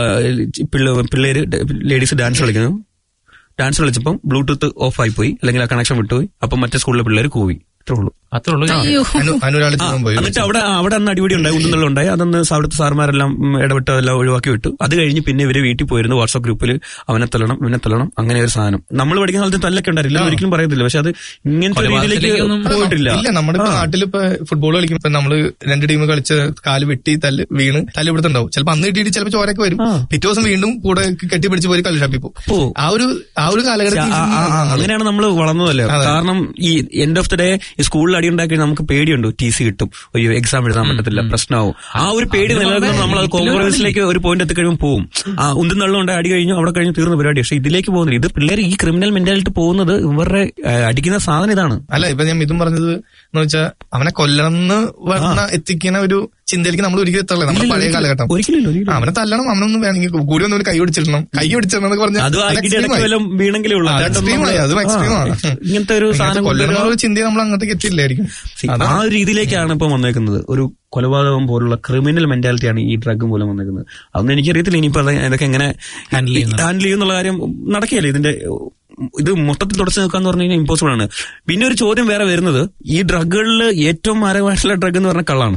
പിള്ള- പിള്ളേര് ലേഡീസ് ഡാൻസ് കളിക്കുന്നു ഡാൻസ് കളിച്ചപ്പം ബ്ലൂടൂത്ത് ഓഫ് ആയി പോയി അല്ലെങ്കിൽ ആ കണക്ഷൻ വിട്ടുപോയി അപ്പം മറ്റേ സ്കൂളിലെ പിള്ളേർ കൂവി ഇത്രേ ഉള്ളൂ അത്രേ ഉള്ളൂ അനുരാളിച്ചിട്ടും പോയി എന്നിട്ട് അവിടെ അവിടെ അന്ന് അടിപൊളി ഉണ്ടായി ഉണ്ടെന്നുള്ള ഉണ്ടായി അതൊന്ന് അവിടുത്തെ സാർമാരെല്ലാം ഉം, ഇടപെട്ട് അതെല്ലാം ഒഴിവാക്കി വിട്ടു അത് കഴിഞ്ഞ് പിന്നെ ഇവര് വീട്ടിൽ പോയിരുന്നു വാട്സ്ആപ്പ് ഗ്രൂപ്പിൽ അവനെ തല്ലണം ഇവനെ തല്ലണം അങ്ങനെ ഒരു സാധനം നമ്മൾ പഠിക്കുന്ന കാലത്ത് തല്ലൊക്കെ ഉണ്ടായില്ല ഒരിക്കലും പറയത്തില്ല പക്ഷെ അത് ഇങ്ങനത്തെ ഒരു രീതിയിലേക്ക് പോയിട്ടില്ല ഇല്ല നമ്മുടെ ഇപ്പൊ നാട്ടിൽ ഇപ്പൊ ഫുട്ബോൾ കളിക്കുമ്പോ നമ്മള് രണ്ട് ടീം കളിച്ച് കാല് വെട്ടി തല്ല് വീണ് തല്ല് ഇവിടുത്തെ ഉണ്ടാവും ചിലപ്പോ അന്ന് കിട്ടിയിട്ട് ചിലപ്പോൾ ചോരൊക്കെ വരും പിറ്റേ ദിവസം വീണ്ടും കൂടെ കെട്ടിപ്പിടിച്ച് പോയി കളി ഷാപ്പിൽ പോകും ആ ഒരു ആ ഒരു കാലഘട്ടത്തിൽ ആ, ആ, ആ, അങ്ങനെയാണ് നമ്മൾ വളർന്നതല്ലേ കാരണം ഈ എൻഡ് ഓഫ് ദി ഡേ ഈ സ്കൂളിൽ അടി ഉണ്ടാക്കി നമുക്ക് പേടിയുണ്ട് ടി സി കിട്ടും അയ്യോ എക്സാം എഴുതാൻ പറ്റത്തില്ല പ്രശ്നമാവും ആ ഒരു പേടി നിലനിൽക്കുന്ന നമ്മൾ അത് കോംപ്രമൈസിലേക്ക് ഒരു പോയിന്റ് എത്തിക്കഴിയുമ്പോൾ പോകും ആ ഉന്തും തള്ളും ഉണ്ട് അടി കഴിഞ്ഞു അവിടെ കഴിഞ്ഞ് തീർന്ന പരിപാടി പക്ഷെ ഇതിലേക്ക് പോകുന്നില്ല ഇത് പിള്ളേർ ഈ ക്രിമിനൽ മെന്റാലിറ്റി പോകുന്നത് ഇവരുടെ ആ, അടിക്കുന്ന സാധനം ഇതാണ് അല്ല ഇപ്പൊ ഞാൻ ഇതും പറഞ്ഞത് എന്ന് വെച്ചാൽ അവനെ കൊല്ലണം എന്ന് വന്ന എത്തിക്കുന്ന ഒരു ചിന്തയിലേക്ക് നമ്മൾ ഒരിക്കലും എത്തല്ലേ നമ്മുടെ പഴയ കാലഘട്ടം ആ, അവനെ തല്ലണം അവനൊന്നും വേണമെങ്കിൽ കൂടി ഒന്ന് ഒരു കൈ പിടിച്ചിടണം കൈ പിടിച്ചിടണം എന്നൊക്കെ പറഞ്ഞാൽ അത് അത് ഇടയ്ക്ക് extreme ആയി. വല്ലതും വീണെങ്കിലേ ഉള്ളൂ ആ, അത് അല്ലാണ്ട് extreme ആയി, അതും നമ്മള് extreme ആണ്. ആ, ഇങ്ങനത്തെ ഒരു സാധനം കൊല്ലണം കൊണ്ടുവരിക- എന്നുള്ള ചിന്തയെ നമ്മൾ അങ്ങോട്ടേക്ക് എത്തിയില്ലായിരിക്കും ആ ഒരു രീതിയിലേക്കാണ് ഇപ്പൊ വന്നേക്കുന്നത് ഒരു കൊലപാതകം പോലുള്ള ക്രിമിനൽ മെന്റാലിറ്റിയാണ് ഈ ഡ്രഗ് മൂലം വന്നേക്കുന്നത് അതൊന്നും എനിക്കറിയത്തില്ല ഇനിയിപ്പോ അത് ഇതൊക്കെ എങ്ങനെ ഹാൻഡിൽ ചെയ്യുന്നുള്ള കാര്യം നടക്കുകയല്ലേ ഇതിന്റെ ഇത് മൊത്തത്തിൽ തുടച്ചു നിൽക്കാന്ന് പറഞ്ഞു കഴിഞ്ഞാൽ ഇമ്പോസിബിൾ ആണ് പിന്നെ ഒരു ചോദ്യം വേറെ വരുന്നത് ഈ ഡ്രഗുകളിൽ ഏറ്റവും മാരകമായിട്ടുള്ള ഡ്രഗ് എന്ന് പറഞ്ഞ കള്ളാണ്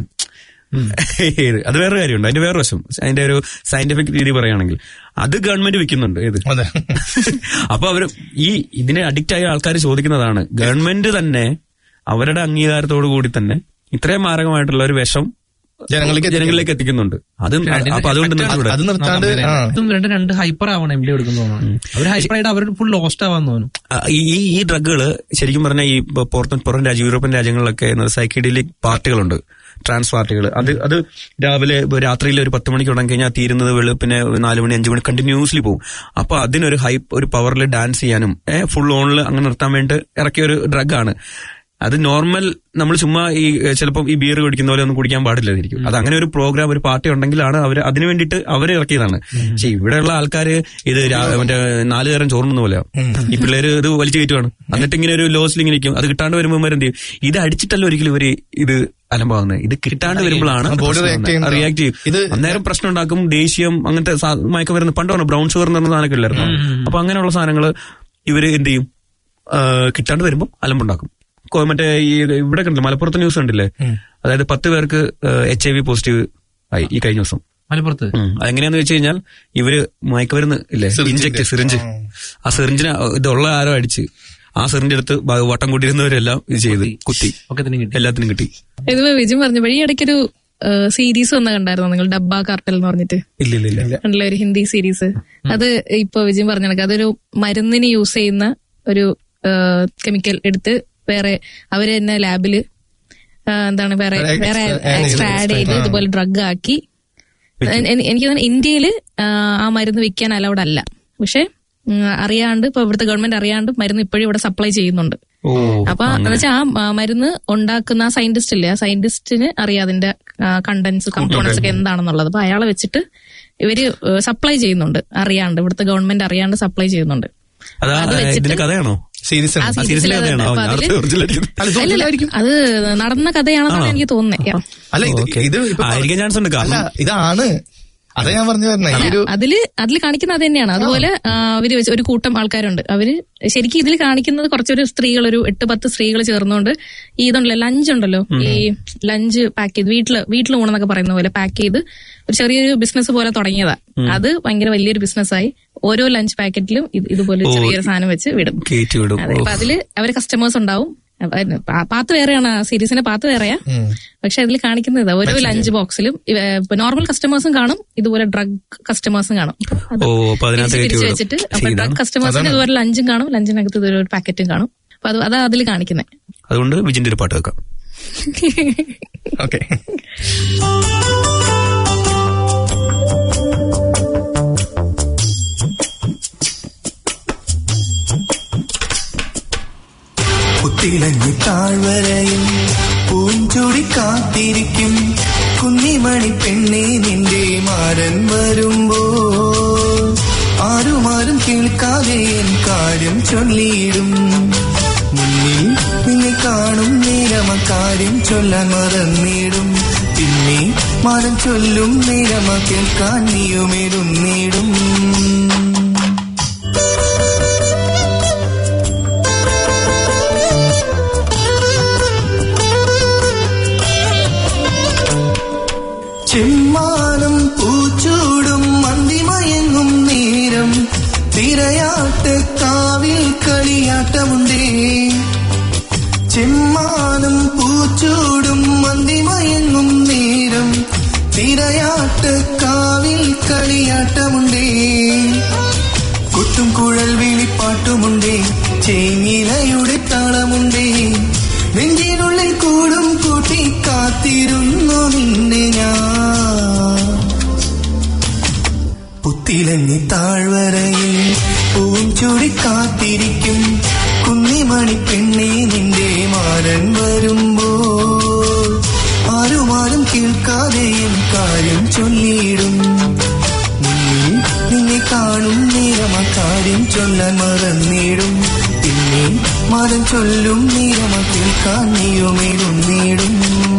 ഏത് അത് വേറെ കാര്യമുണ്ട് അതിന്റെ വേറെ വശം അതിന്റെ ഒരു സയന്റിഫിക് രീതി പറയുകയാണെങ്കിൽ അത് ഗവൺമെന്റ് വിൽക്കുന്നുണ്ട് ഏത് അപ്പൊ അവര് ഈ ഇതിനെ അഡിക്റ്റ് ആയ ആൾക്കാർ ചോദിക്കുന്നതാണ് ഗവൺമെന്റ് തന്നെ അവരുടെ അംഗീകാരത്തോടു കൂടി തന്നെ ഇത്രയും മാരകമായിട്ടുള്ള ഒരു വിഷം ജനങ്ങളിലേക്ക് ജനങ്ങളിലേക്ക് എത്തിക്കുന്നുണ്ട് അത് അപ്പൊ അതുകൊണ്ട് നിർത്തിവിടെ ഇതും രണ്ട് രണ്ട് ഹൈപ്പർ ആവണം എം ഡി എടുക്കുന്ന തോന്നുന്നു അവർ ഹൈപ്പർ ആയിട്ട് അവർ ഫുൾ ലോസ്റ്റ് ആവാൻ തോന്നുന്നു ആ, ഈ ഈ- ഈ ഡ്രഗുകള് ശരിക്കും പറഞ്ഞാൽ ഈ ഇപ്പൊ പുറത്ത് പുറം രാജ്യ യൂറോപ്യൻ രാജ്യങ്ങളിലൊക്കെ സൈക്കിഡിലിക് പാർട്ടികളുണ്ട് ട്രാൻസ് പാർട്ടികൾ അത് അത് രാവിലെ ഇപ്പൊ രാത്രിയിൽ ഒരു പത്ത് മണിക്ക് തുടങ്ങി കഴിഞ്ഞാൽ തീരുന്നത് വെളുപ്പിന് നാല് മണി അഞ്ചു മണി കണ്ടിന്യൂസ്ലി പോകും അപ്പൊ അതിനൊരു ഹൈപ്പ് ഒരു പവറിൽ ഡാൻസ് ചെയ്യാനും ഫുൾ ഓണിൽ അങ്ങനെ നിർത്താൻ വേണ്ടി ഇറക്കിയ ഒരു ഡ്രഗാണ് അത് നോർമൽ നമ്മൾ ചുമ്മാ ഈ ചിലപ്പോൾ ഈ ബിയർ കുടിക്കുന്ന പോലെ ഒന്നും കുടിക്കാൻ പാടില്ലായിരിക്കും അത് അങ്ങനെ ഒരു പ്രോഗ്രാം ഒരു പാർട്ടി ഉണ്ടെങ്കിലാണ് അവർ അതിനു വേണ്ടിയിട്ട് അവർ ഇറക്കിയതാണ് പക്ഷെ ഇവിടെയുള്ള ആൾക്കാർ ഇത് രാ- മറ്റേ നാല് നേരം ചോറുന്ന പോലെയാണ് ഈ പിള്ളേര് ഇത് വലിച്ചു കയറ്റുവാണ് എന്നിട്ട് ഇങ്ങനെ ഒരു ലോസിൽ ഇങ്ങനെ ഇരിക്കും അത് കിട്ടാണ്ട് വരുമ്പോൾ എന്ത് ചെയ്യും ഇത് അടിച്ചിട്ടല്ല ഒരിക്കലും ഇവര് ഇത് അലമ്പാവുന്നത് ഇത് കിട്ടാണ്ട് വരുമ്പോഴാണ് Body react ചെയ്യുന്നത്. റിയാക്ട് ചെയ്യും ഇത് അന്നേരം പ്രശ്നം ഉണ്ടാക്കും ദേഷ്യം അങ്ങനത്തെ സാ- മയക്കുമരുന്ന് പണ്ട് പറഞ്ഞു ബ്രൗൺ ഷുഗർ എന്ന് പറഞ്ഞ സാധനമൊക്കെ ഇല്ലായിരുന്നു അപ്പൊ അങ്ങനെയുള്ള സാധനങ്ങൾ ഇവര് എന്ത് ചെയ്യും ആ, കിട്ടാണ്ട് വരുമ്പോൾ അലമ്പുണ്ടാക്കും കൊ- മറ്റേ ഈ ഇവിടെ കണ്ടില്ല മലപ്പുറത്ത് ന്യൂസ് കണ്ടില്ലേ അതായത് പത്ത് പേർക്ക് എച്ച് ഐ വി പോസിറ്റീവ് ആയി ഈ കഴിഞ്ഞ ദിവസം മലപ്പുറത്ത് ഉം. അതെങ്ങനെയാന്ന് വെച്ച് കഴിഞ്ഞാൽ ഇവര് മയക്കുമരുന്ന് ഇല്ലേ ഇഞ്ചക്ട് സിറിഞ്ച് ആ സിറിഞ്ചിനെ ഇതുള്ള ആരോ അടിച്ച് ആ സിറിഞ്ച് എടുത്ത് ബ- വട്ടം കൂട്ടിയിരുന്നവരെല്ലാം ഇത് ചെയ്ത് കുത്തി എല്ലാത്തിനും കിട്ടി ഇതിപ്പോ വിജയൻ പറഞ്ഞു വഴി ഇടയ്ക്കൊരു സീരീസ് വന്ന കണ്ടായിരുന്നു നിങ്ങൾ ഡബ്ബ കാർട്ടൽ എന്ന് പറഞ്ഞിട്ട് ഇല്ല ഇല്ല ഇല്ല കണ്ടില്ലേ ഒരു ഹിന്ദി സീരീസ് അത് ഇപ്പൊ വിജയൻ പറഞ്ഞ കണക്ക് അതൊരു മരുന്നിന് യൂസ് ചെയ്യുന്ന ഒരു കെമിക്കൽ എടുത്ത് വേറെ അവര് തന്നെ ലാബില് ആ, എന്താണ് വേറെ Extra വേറെ add എക്സ്ട്രാ ചെയ്ത് ആഡ് ചെയ്ത് ആ. ഇതുപോലെ ഡ്രഗ് ആക്കി എ- എ- എനിക്ക് തോന്നുന്നു ഇന്ത്യയില് ആ, ആ മരുന്ന് വിൽക്കാൻ അലൗഡ് അല്ല പക്ഷെ ഉം, അറിയാണ്ട് ഇപ്പൊ ഇവിടുത്തെ ഗവൺമെന്റ് അറിയാണ്ട് മരുന്ന് ഇപ്പോഴും ഇവിടെ സപ്ലൈ ചെയ്യുന്നുണ്ട് ഓ അപ്പൊ എന്ന് വെച്ചാൽ ആ മ- മരുന്ന് ഉണ്ടാക്കുന്ന ആ സയന്റിസ്റ്റ് ഇല്ലേ ആ സയന്റിസ്റ്റിന് അറിയാം അതിന്റെ കണ്ടൻസ് കമ്പോണൻസ് ഒക്കെ എന്താണെന്നുള്ളത് അപ്പൊ അയാളെ വെച്ചിട്ട് ഇവര് സപ്ലൈ ചെയ്യുന്നുണ്ട് അറിയാണ്ട് ഇവിടുത്തെ ഗവൺമെന്റ് അറിയാണ്ട് സപ്ലൈ ചെയ്യുന്നുണ്ട് അതാ അത് വെച്ചിട്ട് ഇതിന്റെ കഥയാണോ സീരീസ് ആ ആ സീരീസിലെ സീരീസിലെ കഥയാണോ അപ്പൊ ഞാൻ അതില് ഒറിജിനൽ അടിക്കുന്നു. അല്ലല്ല, അത് നടന്ന കഥയാണെന്നാണ് എനിക്ക് തോന്നുന്നത് അല്ല ഇത് ഇത് ഇപ്പൊ ആയിരിക്കാൻ ചാൻസ് ഉണ്ട് അല്ല കാരണം ഇതാണ് അതാ ഞാൻ പറഞ്ഞു വരുന്നത് ഈ ഒരു അതില് അതിൽ കാണിക്കുന്നത് അത് തന്നെയാണ് അതുപോലെ ആ, അവര് വെച്ച് ഒരു കൂട്ടം ആൾക്കാരുണ്ട് അവര് ശരിക്കും ഇതിൽ കാണിക്കുന്നത് കുറച്ചൊരു സ്ത്രീകൾ ഒരു എട്ട് പത്ത് സ്ത്രീകൾ ചേർന്നുകൊണ്ട് ഈ ഇതുണ്ടല്ലോ ലഞ്ച് ഉണ്ടല്ലോ ഈ ലഞ്ച് പാക്ക് ചെയ്ത് വീട്ടില് വീട്ടിൽ ഊണെന്നൊക്കെ പറയുന്ന പോലെ പാക്ക് ചെയ്ത് ഒരു ചെറിയൊരു ബിസിനസ് പോലെ തുടങ്ങിയതാ അത് ഭയങ്കര വലിയൊരു ബിസിനസ്സായി ഓരോ ലഞ്ച് പാക്കറ്റിലും ഇത് ഇതുപോലെ ഓ. ചെറിയൊരു സാധനം വെച്ച് വിടും കയറ്റി വിടും അതെ അപ്പൊ അതില് അവര് കസ്റ്റമേഴ്സ് ഉണ്ടാവും അപ്പൊ അതിന് പാ- പാത്ത് വേറെയാണ് സീരീസിന്റെ പാത്ത് വേറെയാ പക്ഷെ അതിൽ കാണിക്കുന്നത് ഇതാ. ഓരോ ലഞ്ച് ബോക്സിലും നോർമൽ കസ്റ്റമേഴ്സും കാണും ഇതുപോലെ ഡ്രഗ് കസ്റ്റമേഴ്സും കാണും അത് ഓ അപ്പൊ അതിനകത്ത് തിരിച്ച് കയറ്റി തിരിച്ച് വിടും വെച്ചിട്ട് See, അപ്പൊ ഇതാണ്. ഡ്രഗ് കസ്റ്റമേഴ്സിന് ഇതുപോലെ ലഞ്ചും കാണും ലഞ്ചിനകത്ത് ഇതുപോലെ ഒരു പാക്കറ്റും കാണും അപ്പൊ അത് അതാ അതിൽ കാണിക്കുന്നത് അതുകൊണ്ട് വിജിന്റെ ഒരു പാട്ട് വെക്കാം ഓക്കെ കുത്തിലഞ്ഞി താഴ്വരയിൽ പൂഞ്ചുടി കാത്തിരിക്കും കുന്നിമണി പെണ്ണെ നിന്റെ മാരൻ വരുമ്പോ ആരുമാരും കേൾക്കാതെ എൻ കാര്യം ചൊല്ലിയിടും മുന്നിൽ നിന്നെ കാണും നേരമ കാര്യം ചൊല്ലാൻ മറന്നിടും പിന്നെ മരം ചൊല്ലും നേരമ കേൾക്കാൻ നീയുമിടുന്നിടും ചെമ്മാനം പൂച്ചൂടും മന്തിമയങ്ങും നേരം തിരയാട്ട് കാവിൽ കളിയാട്ടമുണ്ടേ ചെമ്മാനം പൂച്ചൂടും മന്തിമയങ്ങും നേരം തിരയാട്ട് കാവിൽ കളിയാട്ടമുണ്ടേ കൊട്ടും കുഴൽ വിളിപ്പാട്ടുമുണ്ടേ ചേങ്ങിലയുടെ താളമുണ്ടേ നെഞ്ചിനുള്ളിൽ കൂടും കൂട്ടി കാത്തിരുന്നു നിന്നെ ഞാൻ പുത്തിലങ്ങി താഴ്വരയിൽ പൂഞ്ചുടി കാത്തിരിക്കും കുന്നിമണി പെണ്ണെ നിന്റെ മാരൻ വരുമ്പോൾ ആരുമാരും കേൾക്കാതെ എൻ കാര്യം ചൊല്ലിയിടും മുന്നിൽ നിന്നെ കാണും നേരം ആ കാര്യം ചൊല്ലാൻ മറന്നിടും പിന്നെ മരം ചൊല്ലും നേരം ആ കേൾക്കാൻ നീയുമിടുന്നിടും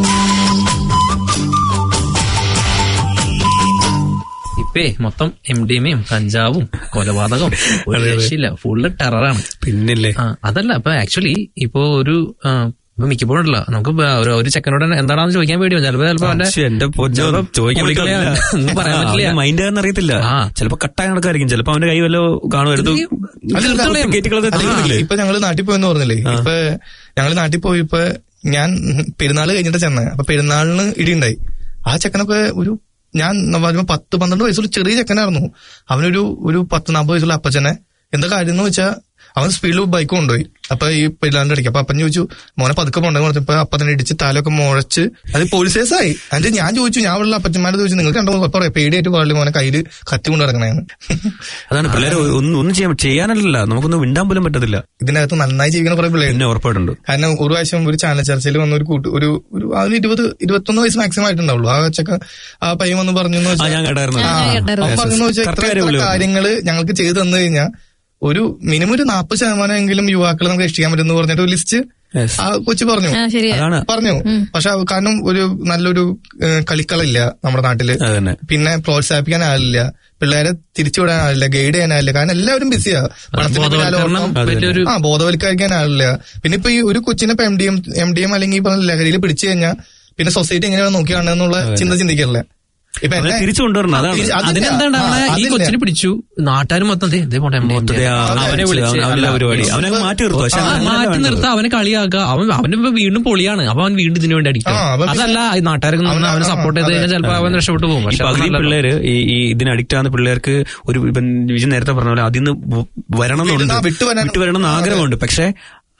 ഇപ്പേ മൊത്തം എം ഡി എമ്മയും കഞ്ചാവും കൊലപാതകം ഒരു രക്ഷയില്ല ഫുള്ള് ടെററാണ് പിന്നില്ലേ അതല്ല ഇപ്പൊ ആക്ച്വലി ഇപ്പൊ ഒരു ആ, ഇപ്പൊ മിക്കപ്പോഴും ഉണ്ടല്ലോ നമുക്ക് ഇപ്പൊ ഒരു- ഒരു ചെക്കനോട് എന്താണെന്ന് ചോദിക്കാൻ പേടിയോ ചിലപ്പോ ചിലപ്പോ അവന്റെ പക്ഷെ എന്റെ പൊന്നോ, ചിലപ്പോ ചോദിക്കാൻ പൊളിക്കളയാ. ഒന്നും പറയാൻ പറ്റില്ല മൈൻഡ് ആണെന്ന് അറിയത്തില്ല ചിലപ്പോ കട്ടായ കണക്കായിരിക്കും ചിലപ്പോ അവന്റെ കൈ വല്ലോ കാണും എടുത്ത് കയറ്റിക്കളത് ആ, ഇപ്പൊ ഞങ്ങള് നാട്ടിൽ പോയെന്ന് പറഞ്ഞില്ലേ ഇപ്പൊ ഞങ്ങള് നാട്ടിൽ പോയപ്പോ ഞാൻ പെരുന്നാൾ കഴിഞ്ഞിട്ട് ചെന്ന അപ്പൊ പെരുന്നാളിന് ഇടിയുണ്ടായി ആ ചെക്കനൊക്കെ ഒരു ഞാൻ പറയുമ്പോ പത്ത് പന്ത്രണ്ട് വയസ്സുള്ള ചെറിയ ചെക്കനായിരുന്നു അവനൊരു ഒരു പത്ത് നാൽപ്പത് വയസ്സുള്ള അപ്പച്ചനെ എന്താ കാര്യം എന്ന് വെച്ചാൽ അവൻ സ്പീഡിൽ ബൈക്ക് കൊണ്ടുപോയി അപ്പൊ ഈ പെരുന്നാളിന്റെ ഇടയ്ക്ക് അപ്പൊ അപ്പൻ ചോദിച്ചു മോനെ പതുക്കെ പോണ്ടെന്ന് പറഞ്ഞപ്പോ അപ്പത്തന്നെ ഇടിച്ച് തലയൊക്കെ മുഴച്ച് അത് പോലീസ് കേസായി എന്നിട്ട് ഞാൻ ചോദിച്ചു ഞാൻ ഉള്ള അപ്പച്ചന്മാരെ ചോദിച്ചു നിങ്ങൾക്ക് കണ്ടോ പറയാം പേടിയായിട്ട് പാടില്ല മോനെ കയ്യില് കത്തി കൊണ്ട് നടക്കണേന്ന് അതാണ് പിള്ളേർ ഒന്നും ഒന്നും ചെയ്യാൻ ചെയ്യാനല്ല നമുക്കൊന്നും മിണ്ടാൻ പോലും പറ്റത്തില്ല ഇതിനകത്ത് നന്നായി ജീവിക്കുന്ന കുറെ പിള്ളേർ പിന്നെ ഉറപ്പായിട്ടുണ്ട് കാരണം ഒരു പ്രാവശ്യം ഒരു ചാനൽ ചർച്ചയിൽ വന്ന ഒരു കൂട്ട് ഒരു ഒരു അതിന് ഇരുപത് ഇരുപത്തൊന്ന് വയസ്സ് മാക്സിമം ആയിട്ടുണ്ടാവുള്ളൂ ആ ചക്ക ആ പയ്യൻ വന്ന് പറഞ്ഞു എന്ന് വെച്ചാൽ- ഞാൻ കേട്ടായിരുന്നു. ആ, ഞാൻ കേട്ടായിരുന്നു. അവൻ പറഞ്ഞു വെച്ചാൽ കറക്റ്റ് ഇത്ര കാര്യം ഇത്ര വിളിച്ചു. കാര്യങ്ങള് ഞങ്ങൾക്ക് ചെയ്തു തന്നു കഴിഞ്ഞാൽ ഒരു മിനിമം ഒരു നാൽപ്പത് ശതമാനമെങ്കിലും യുവാക്കളെ നമുക്ക് രക്ഷിക്കാൻ പറ്റും എന്ന് പറഞ്ഞിട്ട് ഒരു ലിസ്റ്റ് ആ കൊച്ചു പറഞ്ഞു ആ, ശരിയാ. അതാണ്. പറഞ്ഞു പക്ഷെ അത് കാരണം ഒരു നല്ലൊരു ഏഹ്, കളിക്കളില്ല നമ്മുടെ നാട്ടില് പിന്നെ പ്രോത്സാഹിപ്പിക്കാൻ ആളില്ല പിള്ളേരെ തിരിച്ചുവിടാൻ ആളില്ല ഗൈഡ് ചെയ്യാൻ ആളില്ല കാരണം എല്ലാവരും ബിസിയാ പണത്തിന്റെ പിന്നാലെ ബോധവൽക്കരണം ഓടണം. വലിയൊരു- ആ ബോധവൽക്കരിക്കാൻ ആളില്ല പിന്നെ ഇപ്പൊ ഈ ഒരു കൊച്ചിനെ ഇപ്പൊ M D M M D M അല്ലെങ്കിൽ ഇപ്പൊ ലഹരിയിൽ പിടിച്ചു കഴിഞ്ഞാൽ പിന്നെ സൊസൈറ്റി എങ്ങനെയാണ് നോക്കി കാണുന്നുള്ള ചിന്ത ചിന്തിക്കല്ലേ ഇപ്പൊ അവരെ എന്നെ- തിരിച്ചു കൊണ്ടുവരണം ആ, അതാണ് തിരിച്ച് അതില്ല. അതിനെന്താണ് ആ, ഈ അതില്ല. കൊച്ചിനെ പിടിച്ചു നാട്ടുകാർ മൊത്തം ദേ, ദേ പോട്ടെ, മൊത്തം ദേ, ആ, അവനെ അവനെ വിളിച്ച് അവനെ അല്ല, പരിപാടി. അവനെ അങ്ങ് മാറ്റി നിർത്തുക. പക്ഷെ ആ, അങ്ങനെയല്ല മാറ്റി വേണ്ടത്. നിർത്തുക അവനെ കളിയാക്കുക അവൻ അവന് ഇപ്പൊ വീണ്ടും പൊളിയാണ് അപ്പൊ അവൻ വീണ്ടും ഇതിനു വേണ്ടി അടിക്കും ആ, അപ്പൊ പിന്നെ- അതല്ല ഈ നാട്ടുകാർക്ക് നിന്ന് അവനെ സപ്പോർട്ട് ചെയ്ത് കഴിഞ്ഞാൽ ചിലപ്പോൾ അവൻ രക്ഷപ്പെട്ടു പോകും ഈ പക്ഷെ പകുതി അതല്ലല്ലോ. പിള്ളേര് ഈ ഈ ഇതിന് അഡിക്റ്റ് ആവുന്ന പിള്ളേർക്ക് ഒരു ഇപ്പം വിജയ് നേരത്തെ പറഞ്ഞ പോലെ അതിൽ നിന്ന് വരണം വിട്ട് എന്നുണ്ട് ആ, വിട്ട് വരാൻ- വിട്ട് വരണം എന്ന് ആഗ്രഹമുണ്ട് പക്ഷെ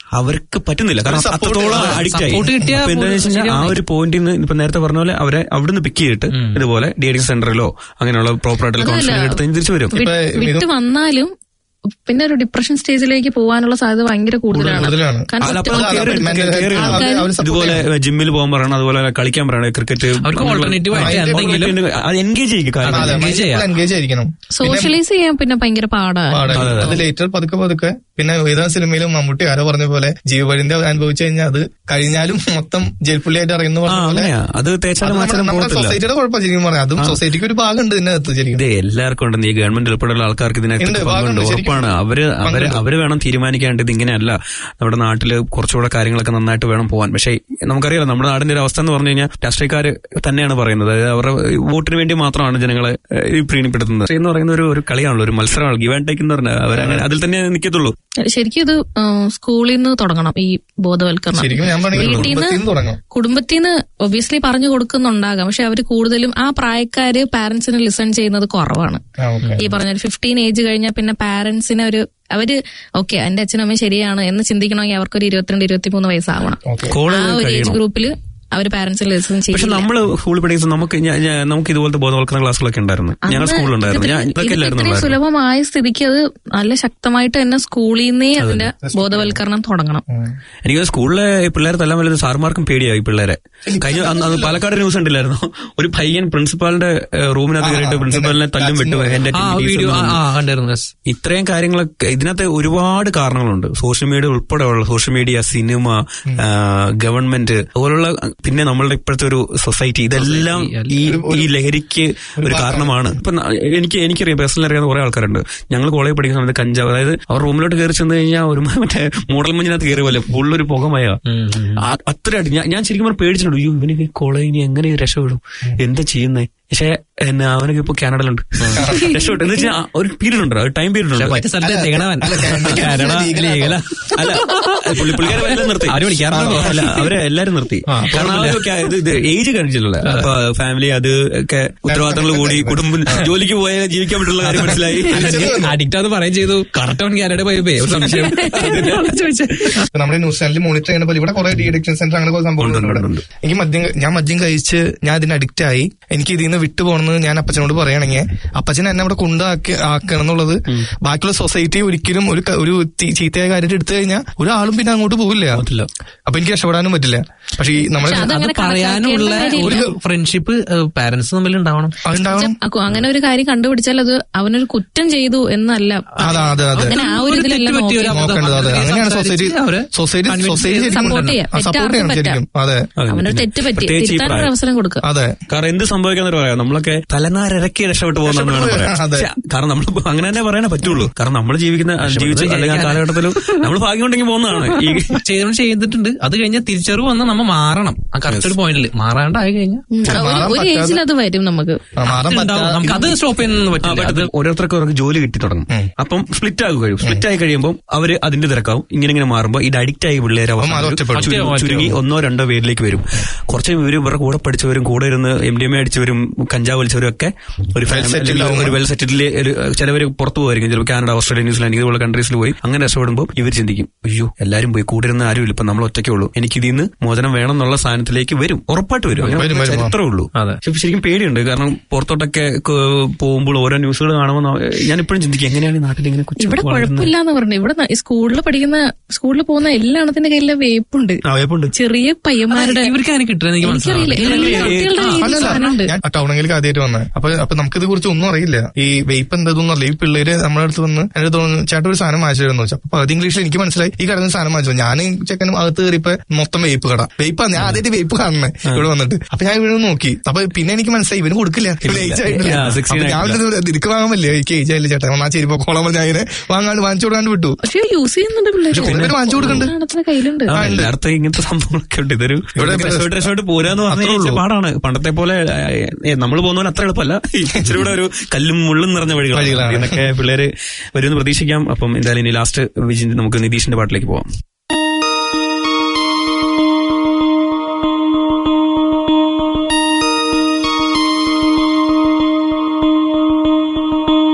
അവർക്ക് പറ്റുന്നില്ല കാരണം ഒരു support അത്രത്തോളം ആ, അഡിക്റ്റ് ആയി support കിട്ടിയാ അപ്പൊ എന്താണെന്ന് വെച്ച് കഴിഞ്ഞാൽ ആ ശരിയാവും. ഒരു പോയിന്റിൽ നിന്ന് ഇപ്പൊ നേരത്തെ പറഞ്ഞ പോലെ അവരെ അവിടുന്ന് പിക്ക് ചെയ്തിട്ട് ഇതുപോലെ ഡി എഡിങ് സെന്ററിലോ അങ്ങനെയുള്ള പ്രോപ്പർ ആയിട്ടുള്ള അതല്ല, കൗൺസിലിംഗ് എടുത്ത് തിരിച്ചു വരും വി- വിട്ട് വന്നാലും പിന്നെ ഒരു ഡിപ്രഷൻ സ്റ്റേജിലേക്ക് പോകാനുള്ള സാധ്യത ഭയങ്കര കൂടുതലാണ് കൂടുതലാണ്. കാരണം അല്ല, അപ്പൊ ഒറ്റ- അത് കേറി- mental കേറി- health കേറി- അവര് support ഇതുപോലെ ജിമ്മിൽ പോകാൻ പറയണം അതുപോലെ കളിക്കാൻ പറയണം ക്രിക്കറ്റ് അവർക്ക് alternative ആയിട്ട് എന്തെങ്കിലും എൻഗേജ് ചെയ്യിക്കും എൻഗേജ് ആയിരിക്കണം സോഷ്യലൈസ് ചെയ്യാൻ പിന്നെ ഭയങ്കര പാടാണ് പാടാണ് അത് ലേറ്റർ പതുക്കെ പതുക്കെ പിന്നെ ഏതാ സിനിമയിലും മമ്മൂട്ടി ആരോ പറഞ്ഞ പോലെ ജീവപര്യന്തം അനുഭവിച്ചു കഴിഞ്ഞാൽ അത് കഴിഞ്ഞാലും മൊത്തം ജയിൽപ്പുള്ളിയായിട്ട് അറിയുന്ന പറഞ്ഞ പോലെ അങ്ങനെയാ അത് തേച്ചാലും അത് മാച്ചാലും നമ്മുടെ പോകത്തില്ല സൊസൈറ്റിയുടെ കുഴപ്പം ശരിക്കും പറയാം അതും സൊസൈറ്റിക്ക് ഒരു ഭാഗമുണ്ട് ഇതിനകത്ത് ശരിക്കും ഇത് എല്ലാവർക്കും ഉണ്ട് ഈ ഗവൺമെന്റ് ഉൾപ്പെടെയുള്ള ആൾക്കാർക്ക് ഇതിനകത്ത് ഉണ്ട്, പങ്കുണ്ട് ഭാഗമുണ്ട്, ശരിക്കും. ഉറപ്പാണ് അവര് അവര് അവര് വേണം തീരുമാനിക്കാണ്ട് ഇത് ഇങ്ങനെയല്ല നമ്മുടെ നാട്ടില് കുറച്ചുകൂടെ കാര്യങ്ങളൊക്കെ നന്നായിട്ട് വേണം പോകാൻ പക്ഷേ നമുക്കറിയാലോ നമ്മുടെ നാടിന്റെ ഒരു അവസ്ഥ എന്ന് പറഞ്ഞു കഴിഞ്ഞാൽ രാഷ്ട്രീയക്കാര് തന്നെയാണ് പറയുന്നത് അതായത് അവരുടെ വോട്ടിന് വേണ്ടി മാത്രമാണ് ജനങ്ങളെ ഏഹ്, ഈ പ്രീണിപ്പെടുത്തുന്നത് പക്ഷേ എന്ന് പറയുന്ന ഒരു ഒരു കളിയാണല്ലോ ഒരു മത്സരമാണ് ഗിവ് ആൻഡ് ടേക്ക് എന്ന് പറഞ്ഞാൽ അവരങ്ങനെ അതിൽ തന്നെ നിൽക്കത്തുള്ളൂ ശരിക്കും ഇത് ആ, സ്കൂളിൽ നിന്ന് തുടങ്ങണം ഈ ബോധവൽക്കരണം ശരിക്കും ഞാൻ പറഞ്ഞില്ലേ, വീട്ടിൽ കുടുംബത്തിൽ നിന്ന് തുടങ്ങണം. കുടുംബത്തിൽ നിന്ന് ഒബ്വിയസ്ലി പറഞ്ഞു കൊടുക്കുന്നുണ്ടാകാം പക്ഷെ അവർ കൂടുതലും ആ പ്രായക്കാര് പാരന്റ്സിന് ലിസൺ ചെയ്യുന്നത് കുറവാണ് ആ, okay. ഈ പറഞ്ഞ ഫിഫ്റ്റീൻ ഏജ് കഴിഞ്ഞാൽ പിന്നെ പാരന്റ്സിനെ ഒരു അവര് ഓക്കെ എന്റെ അച്ഛനും അമ്മയും ശരിയാണ് എന്ന് ചിന്തിക്കണമെങ്കിൽ അവർക്കൊരു ഇരുപത്തിരണ്ട് ഇരുപത്തിമൂന്ന് വയസ്സാവണം കോളേജ് ആ ഒരു ഏജ് കഴിയണം. ഗ്രൂപ്പില് അവര് പാരന്റ്സിന് ലിസൺ പക്ഷെ ചെയ്യില്ല നമ്മള് സ്കൂളിൽ പഠിക്കുന്ന നമുക്ക് ഞാൻ- ഞാൻ- നമുക്ക് ഇതുപോലത്തെ ബോധവൽക്കരണ ക്ലാസ്സുകളൊക്കെ ഉണ്ടായിരുന്നു ഞങ്ങൾ അന്ന് സ്കൂളിലുണ്ടായിരുന്നു ഞാൻ ഇതിപ്പോ ഇതൊക്കെ ഇതിപ്പോ ഇല്ലായിരുന്നു ഇത്രയും സുലഭമായ സ്ഥിതിക്ക് അത് നല്ല ശക്തമായിട്ട് തന്നെ സ്കൂളിൽ നിന്നേ അതിന്റെ ബോധവൽക്കരണം തുടങ്ങണം എനിക്ക് സ്കൂളിലെ പിള്ളേരെ തല്ലാൻ വല്ലത് സാറുമാർക്കും പേടിയായി പിള്ളേരെ കഴിഞ്ഞ അന്ന് അന്ന് പാലക്കാട് ന്യൂസ് ഉണ്ടില്ലായിരുന്നു ഒരു പയ്യൻ പ്രിൻസിപ്പാളിന്റെ ഏഹ്, റൂമിനകത്ത് കയറിയിട്ട് പ്രിൻസിപ്പാളിനെ തല്ലും വിട്ടു എന്റെ ആ വീഡിയോ ആ ആ, കണ്ടായിരുന്നു yes. ഇത്രയും കാര്യങ്ങളൊക്കെ ഇതിനകത്ത് ഒരുപാട് കാരണങ്ങളുണ്ട് സോഷ്യൽ മീഡിയ ഉൾപ്പെടെയുള്ള സോഷ്യൽ മീഡിയ സിനിമ ആ, ഗവൺമെന്റ് അതുപോലുള്ള പിന്നെ നമ്മളുടെ ഇപ്പോഴത്തെ ഒരു സൊസൈറ്റി ഇതെല്ലാം ഈ ഈ ലഹരിക്ക് ഒരു കാരണമാണ് ഇപ്പൊ ന- എനിക്ക് എനിക്കറിയാം പേഴ്സണൽ അറിയാവുന്ന കുറെ ആൾക്കാരുണ്ട് ഞങ്ങൾ കോളേജ് പഠിക്കുന്ന സമയത്ത് കഞ്ചാവ് അതായത് അവർ റൂമിലോട്ട് കയറി ചെന്ന് കഴിഞ്ഞാൽ ഒരു മറ്റേ മൂടൽ മഞ്ഞിനകത്ത് കയറി പോലെ ഫുള്ളൊരു പുകമയ അത്രയായിട്ട് ഞാൻ ഞാൻ ശരിക്കും പറഞ്ഞാൽ പേടിച്ചിട്ടുണ്ട് അയ്യോ ഇവന് കോളേജ് ഇനി എങ്ങനെ രക്ഷപ്പെടും എന്താ ചെയ്യുന്നേ പക്ഷേ എന്നാ അവനൊക്കെ ഇപ്പൊ കാനഡയിലുണ്ട് രക്ഷപ്പെട്ടു എന്ന് വെച്ചാൽ ഒരു പീരീഡ് ഉണ്ട് ഒരു ടൈം പീരീഡ് ഉണ്ട് മറ്റു സ്ഥലത്ത് എത്തിക്കണവൻ കാനഡ ലീഗല അല്ല പുള്ളി പുള്ളിക്കാരെ എല്ലാം നിർത്തി അവര് വിളിക്കാറുണ്ടോ? അല്ല അവരെ എല്ലാരും നിർത്തി കാരണം ആ ഒരു ca- ഇത് ഇത് ഏജ് കഴിഞ്ഞിട്ടുള്ള അപ്പൊ ഫാമിലി അത് ഒക്കെ ഉത്തരവാദിത്തങ്ങൾ കൂടി കുടുംബം ജോലിക്ക് പോയാൽ ജീവിക്കാൻ പറ്റുള്ള കാര്യം മനസ്സിലായി അഡിക്റ്റ് അത് പറയുകയും ചെയ്തു കറക്റ്റ് അവൻ കാനഡ പോയപ്പോ ഒരു സംശയം ചോദിച്ചത് ഇപ്പൊ നമ്മുടെ ന്യൂസ് ചാനലിൽ മോണിറ്റർ ചെയ്യുന്ന പോലെ ഇവിടെ കുറെ ഡി അഡിക്ഷൻ സെന്റർ അങ്ങനെ കുറെ സംഭവങ്ങളുണ്ട് ഇവിടെ. എനിക്ക് മദ്യം ഞാൻ മദ്യം കഴിച്ച് ഞാൻ ഇതിന് അഡിക്റ്റ് ആയി എനിക്ക് ഇതിൽ നിന്ന് വിട്ടു പോകണമെന്ന് ഞാൻ അപ്പച്ചനോട് പറയുകയാണെങ്കിൽ അപ്പച്ചൻ എന്നെ അവിടെ കൊണ്ടാക്കി ആക്കണം എന്നുള്ളത് ബാക്കിയുള്ള സൊസൈറ്റി ഒരിക്കലും ഒരു ക- ഒരു തി- ചീത്തയായ കാര്യമായിട്ട് എടുത്തു കഴിഞ്ഞാൽ ഒരാളും പിന്നെ അങ്ങോട്ട് പോകില്ല അപ്പൊ എനിക്ക് രക്ഷപ്പെടാനും പറ്റില്ല പക്ഷെ ഈ നമ്മുടെ അത് പറയാനുള്ള ഒരു ഫ്രണ്ട്ഷിപ്പ് പാരന്റ്സ് തമ്മിൽ ഉണ്ടാവണം അതുണ്ടാവണം അക്കു- അങ്ങനെ ഒരു കാര്യം കണ്ടുപിടിച്ചാൽ അത് അവനൊരു കുറ്റം ചെയ്തു എന്നല്ല അതെ അതെ അതെ അങ്ങനെ ആ ഒരു ഇതിലല്ല നോക്കേണ്ടത്. നോക്കേണ്ടത് അതെ അങ്ങനെയാണ് സൊസൈറ്റി സൊസൈറ്റി സൊസൈറ്റി ശരിക്കും Support ചെയ്യാം. സപ്പോർട്ട് ചെയ്യണം തെറ്റാർക്കും ശരിക്കും അതെ അവനൊരു തെറ്റ് പറ്റി പ്രത്യേകിച്ച് ഈ തിരുത്താനൊരു പ്രായം. അവസരം കൊടുക്കുക അതെ കാരണം എന്ത് സംഭവിക്കാന്ന് പറയാം നമ്മളൊക്കെ തലനാരിറക്കി രക്ഷപ്പെട്ടു പോകുന്ന വേണം പറയാം അതെ. പക്ഷെ കാരണം നമ്മൾ അങ്ങനെ തന്നെ പറയാനേ പറ്റുള്ളൂ കാരണം നമ്മൾ ജീവിക്കുന്ന ജീവിച്ച അല്ലെങ്കിൽ ആ കാലഘട്ടത്തിലും നമ്മൾ ഭാഗ്യം ഉണ്ടെങ്കിൽ പോകുന്നതാണ് ഈ ചെയ്തവൻ ചെയ്തിട്ടുണ്ട് അത് കഴിഞ്ഞാൽ തിരിച്ചറിവ് വന്നാൽ നമ്മ മാറണം ആ കറക്റ്റ് ഒരു പോയിന്റിൽ മാറാണ്ടായി കഴിഞ്ഞാൽ ഉം. ഒരു- ഒരു ഏജിൽ അത് വരും നമുക്ക് നമുക്ക് അത് സ്റ്റോപ്പ് ചെയ്യുന്നത് ആ, പറ്റില്ല പറ്റത്തില്ല. ഓരോരുത്തർക്ക് അവർക്ക് ജോലി കിട്ടി തുടങ്ങും അപ്പം സ്പ്ലിറ്റ് ആകും കഴിയും സ്പ്ലിറ്റ് ആയി കഴിയുമ്പോൾ അവര് അതിന്റെ തിരക്കാവും ഇങ്ങനെ ഇങ്ങനെ മാറുമ്പോൾ ഇത് അഡിക്റ്റ് ആയി പിള്ളേരെ അവസാനം മാറും, ഒരു ഒറ്റപ്പെടും. ചുരുങ്ങി- ഒറ്റ- ചുരുങ്ങി ഒന്നോ രണ്ടോ പേരിലേക്ക് വരും കുറച്ച് ഇവര് ഇവരുടെ കൂടെ പഠിച്ചവരും കൂടെ ഇരുന്ന് എം ഡി എം എ അടിച്ചവരും കഞ്ചാവ് വലിച്ചവരും ഒക്കെ ഒരു family settled അല്ലെങ്കിൽ ആവും. ഒരു വെൽ സെറ്റിൽ ചിലവർ പുറത്തു പോകുമായിരിക്കും ചിലപ്പോൾ കാനഡ ഓസ്ട്രേലിയ ന്യൂസിലാൻഡ് ഇതുപോലെ കൺട്രീസിൽ പോയി അങ്ങനെ രക്ഷപ്പെടുമ്പോൾ ഇവർ ചിന്തിക്കും അയ്യോ എല്ലാരും പോയി കൂടെ ഇരുന്ന് ആരുമില്ല ഇപ്പൊ നമ്മൾ ഒറ്റയ്ക്കേ ഉള്ളൂ എനിക്ക് ഇതിൽ നിന്ന് മോചനം വേണം എന്നുള്ള സാധനത്തിലേക്ക് വരും ഉറപ്പായിട്ട് വരും വരും, അങ്ങനെ വരും. ചരിത്രമേ ഉള്ളൂ അതെ. പക്ഷെ ശരിക്കും പേടിയുണ്ട് കാരണം പുറത്തോട്ടൊക്കെ ക- പോകുമ്പോൾ ഓരോ ന്യൂസുകൾ കാണുമ്പോൾ ഞാൻ ഇപ്പോഴും ചിന്തിക്കും എങ്ങനെയാണ് ഈ നാട്ടിൽ ഇങ്ങനെ കൊച്ചു ഇവിടെ വളരുന്നത്? കുഴപ്പമില്ലാന്ന് പറഞ്ഞു ഇവിടെ ന- സ്കൂളിൽ പഠിക്കുന്ന സ്കൂളിൽ പോകുന്ന എല്ലാ എണ്ണത്തിന്റെ കയ്യിലെ വേപ്പുണ്ട് ആ, വേപ്പുണ്ട്. ചെറിയ പയ്യന്മാരുടെ ഇവർക്ക് അങ്ങനെ കിട്ടുന്നത് എനിക്ക് എനിക്കറിയില്ല മനസ്സിലാവില്ല എല്ലാ കുട്ടികളുടെ കയ്യിലും അല്ലല്ല സാധനമുണ്ട് ഞാൻ ടൗണിലേക്ക് ആദ്യമായിട്ട് വന്നത് അപ്പൊ അപ്പൊ നമുക്കിത് കുറിച്ച് ഒന്നും അറിയില്ല ഈ വെയ്പ്പ് എന്താണെന്ന് അറിയില്ല ഈ പിള്ളേര് നമ്മുടെ അടുത്ത് വന്ന് എന്റെ തോന്നുന്നു ചേട്ടൻ ഒരു സാധനം വാങ്ങിച്ചു തരുമെന്ന് വെച്ചാൽ അപ്പൊ അത് ഇംഗ്ലീഷിൽ എനിക്ക് മനസ്സിലായി ഈ കടന്ന് സാധനം വാങ്ങിച്ചു ഞാൻ ചെക്കനും അകത്ത് കയറിയപ്പോ മൊത്തം വെയ്പ്പ് കട വെയ്പ്പാ ഞാൻ ആദ്യമായിട്ട് വെയ്പ്പ് കാണണേ ഇവിടെ വന്നിട്ട് അപ്പൊ ഞാൻ ഇവിടെ നോക്കി അപ്പൊ പിന്നെ എനിക്ക് മനസ്സിലായി ഇവന് കൊടുക്കില്ല ഇവന് age ആയിട്ടില്ല. ആ, 16 അപ്പൊ ഞാൻ ആയിട്ടില്ല. ഇത് നിനക്ക് വാങ്ങാൻ പറ്റില്ല എനിക്ക് ഏജ് ആയില്ല ചേട്ടാ എന്നാ ശരി കോളം ഞാൻ ഇങ്ങനെ വാങ്ങാണ്ട് വാങ്ങിച്ചു കൊടുക്കാണ്ട് വിട്ടു പക്ഷെ യൂസ് ചെയ്യുന്നുണ്ട് പിള്ളേര് പിള്ളേര് വാങ്ങിച്ചു കൊടുക്കുന്നുണ്ട് എല്ലായിടത്തും കയ്യിലുണ്ട് ആ, എല്ലായിടത്തും ഇങ്ങനത്തെ സംഭവങ്ങളൊക്കെ ഉണ്ട് ഇതൊരു ഇവിടെ രക്ഷപ്പെട്ട് രക്ഷപ്പെട്ട് പോരാന്ന് അത്രേ പറഞ്ഞാൽ ഉള്ളൂ. പാടാണ് പണ്ടത്തെ പോലെ നമ്മൾ പോകുന്ന പോലെ അത്ര എളുപ്പമല്ല ഇച്ചിരി കൂടെ ഒരു കല്ലും മുള്ളും നിറഞ്ഞ വഴികളാണ് വഴികളാണ്. ഇതൊക്കെ പിള്ളേര് വരുമെന്ന് പ്രതീക്ഷിക്കാം അപ്പം എന്തായാലും ഇനി ലാസ്റ്റ് വിജിന്റെ നമുക്ക് നിതീഷിന്റെ പാട്ടിലേക്ക് പോവാം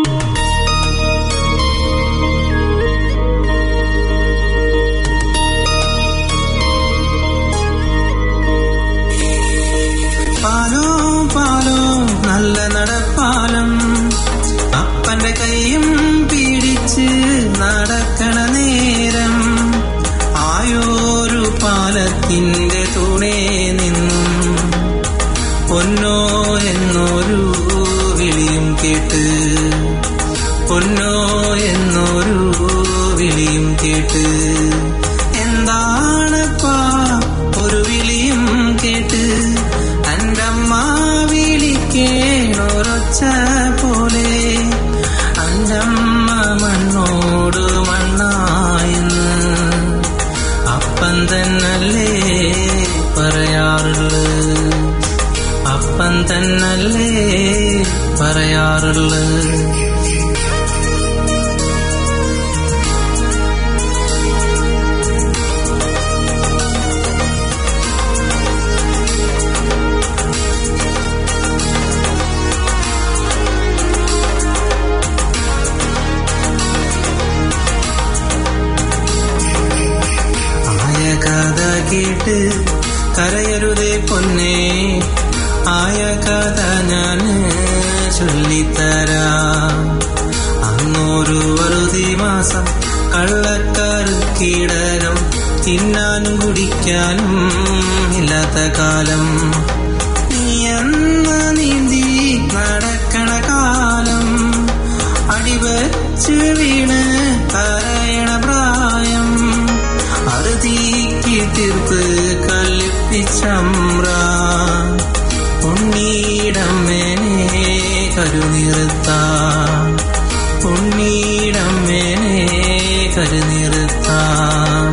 ും പൊന്നോ എന്നൊരു വിളിയും കേട്ട് എന്താണപ്പാ ഒരു വിളിയും കേട്ട് അൻ്റമ്മ വിളിക്കേണൊരൊച്ച പോലെ അൻ്റമ്മ മണ്ണോട് മണ്ണായെന്ന് അപ്പൻ തന്നല്ലേ പറയാറുള്ളത് അപ്പൻ തന്നല്ലേ പറയാറുള്ളത് ആയ കഥ കേട്ട് കരയരുതേ പൊന്നേ ആയ കഥ ഞാൻ ചൊല്ലിത്തരാം അന്നൊരു വറുതി മാസം കള്ളക്കാർ കീടനം തിന്നാനും കുടിക്കാനും ഇല്ലാത്ത കാലം നീ അന്ന് നീന്തി നടക്കണ കാലം അടിവച്ച് വീണ് കരയണ പ്രായം അറുതീക്ക് തീർത്ത് കല്ലിപ്പിച്ചമ്ര ഉണ്ണീടമ്മേനെ കരുനിറുത്താം ഉണ്ണീടമ്മേനെ കരുനിറുത്താം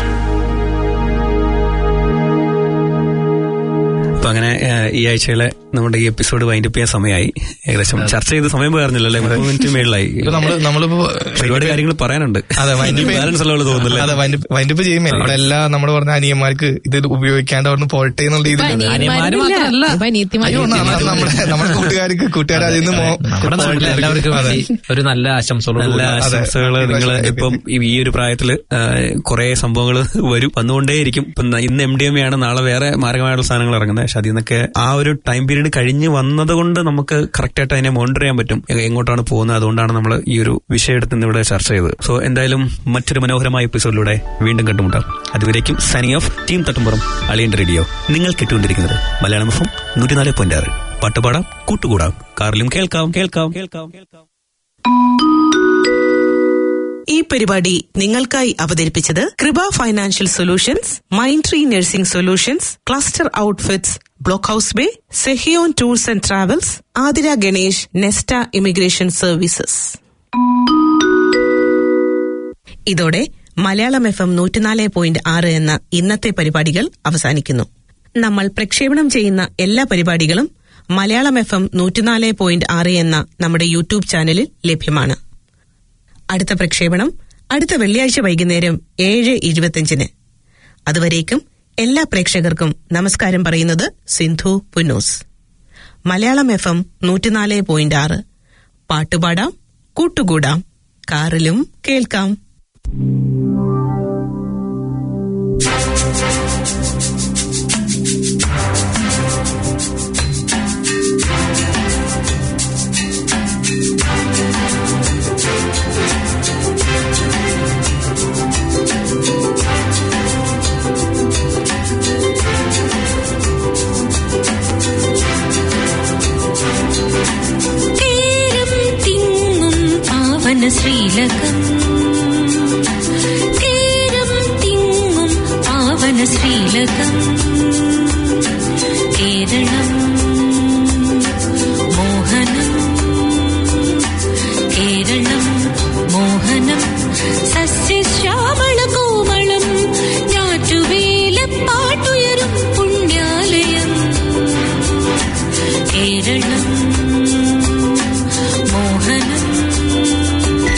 അപ്പൊ അങ്ങനെ ഏഹ്, ഈ ആഴ്ചയിലെ നമ്മുടെ ഈ എപ്പിസോഡ് വൈൻഡപ്പ് ചെയ്യാൻ സമയമായി ഏകദേശം ചർച്ച ചെയ്ത് സമയം പോയിരുന്നില്ലല്ലേ മുപ്പത് മിനിറ്റ് മേളിലായി ഇപ്പൊ നമ്മള് നമ്മളിപ്പോ ഒരുപാട് കാര്യങ്ങൾ പറയാനുണ്ട് അതെ വൈൻഡപ്പ് ബാലൻസ് ഉള്ള തോന്നുന്നില്ല അതെ വൈൻഡപ്പ് ചെയ്യുമ്പോൾ ഇവിടെ എല്ലാ നമ്മുടെ പറഞ്ഞ അനിയന്മാർക്ക് ഇത് ഉപയോഗിക്കാണ്ട് അവിടുന്ന് പോട്ടെ എന്നുള്ള രീതിയിൽ അയ്യോ, ന- ന- നമ്മുടെ നമ്മുടെ കൂട്ടുകാർക്ക് കൂട്ടുകാർ അതിൽ നിന്ന് മോ- നമ്മുടെ നാട്ടിലെ എല്ലാവർക്കും അതെ. വേണ്ടി ഒരു നല്ല ആശംസകൾ നല്ല ആശംസകള് നിങ്ങൾ ഇപ്പം ഈ- ഈ ഒരു പ്രായത്തില് കുറെ സംഭവങ്ങൾ വരും വന്നുകൊണ്ടേയിരിക്കും ഇപ്പം ന- ഇന്ന് എം ഡി എം ആണ് നാളെ വേറെ മാരകമായുള്ള സാധനങ്ങൾ ഇറങ്ങുന്നത് പക്ഷെ അതിൽ നിന്നൊക്കെ ആ ഒരു ടൈം പീരീഡ് കഴിഞ്ഞ് വന്നത് കൊണ്ട് നമുക്ക് കറക്റ്റ് ആയിട്ട് അതിനെ മോണിറ്റർ ചെയ്യാൻ പറ്റും എ- എങ്ങോട്ടാണ് പോകുന്നത് അതുകൊണ്ടാണ് നമ്മൾ ഈ ഒരു വിഷയം എടുത്ത് ഇന്ന് ഇവിടെ ചർച്ച ചെയ്തത് സോ എന്തായാലും മറ്റൊരു മനോഹരമായ എപ്പിസോഡിലൂടെ വീണ്ടും കണ്ടുമുട്ടാം അതുവരേക്കും സൈനിങ് ഓഫ് ടീം തട്ടുംപുറം അളിയൻ റേഡിയോ നിങ്ങൾ കേട്ടുകൊണ്ടിരിക്കുന്നത് മലയാളം എഫ് എം നൂറ്റിനാല് പോയിന്റ് ആറ് പാട്ടുപാടാം കൂട്ടുകൂടാം കാറിലും കേൾക്കാം കേൾക്കാം കേൾക്കാം കേൾക്കാം ഈ പരിപാടി നിങ്ങൾക്കായി അവതരിപ്പിച്ചത് Kripa financial solutions mind tree nursing solutions cluster outfits block house bay Sehion tours and travels Athira Ganesh Nesta immigration services ഇതോടെ മലയാളം എഫ് എം നൂറ്റിനാല് പോയിന്റ് ആറ് എന്ന ഇന്നത്തെ പരിപാടികൾ അവസാനിക്കുന്നു നമ്മൾ പ്രക്ഷേപണം ചെയ്യുന്ന എല്ലാ പരിപാടികളും മലയാളം എഫ് എം നൂറ്റിനാല് പോയിന്റ് ആറ് എന്ന നമ്മുടെ യൂട്യൂബ് ചാനലിൽ ലഭ്യമാണ് അടുത്ത പ്രക്ഷേപണം അടുത്ത വെള്ളിയാഴ്ച വൈകുന്നേരം ഏഴ് ഇരുപത്തിയഞ്ചിന് അതുവരേക്കും എല്ലാ പ്രേക്ഷകർക്കും നമസ്കാരം പറയുന്നത് സിന്ധു പുന്നൂസ് മലയാളം എഫ് എം നൂറ്റിനാല് പോയിന്റ് ആറ് പാട്ടുപാടാം കൂട്ടുകൂടാം കാറിലും കേൾക്കാം തീരം തിങ്ങും പാവന ശ്രീലകം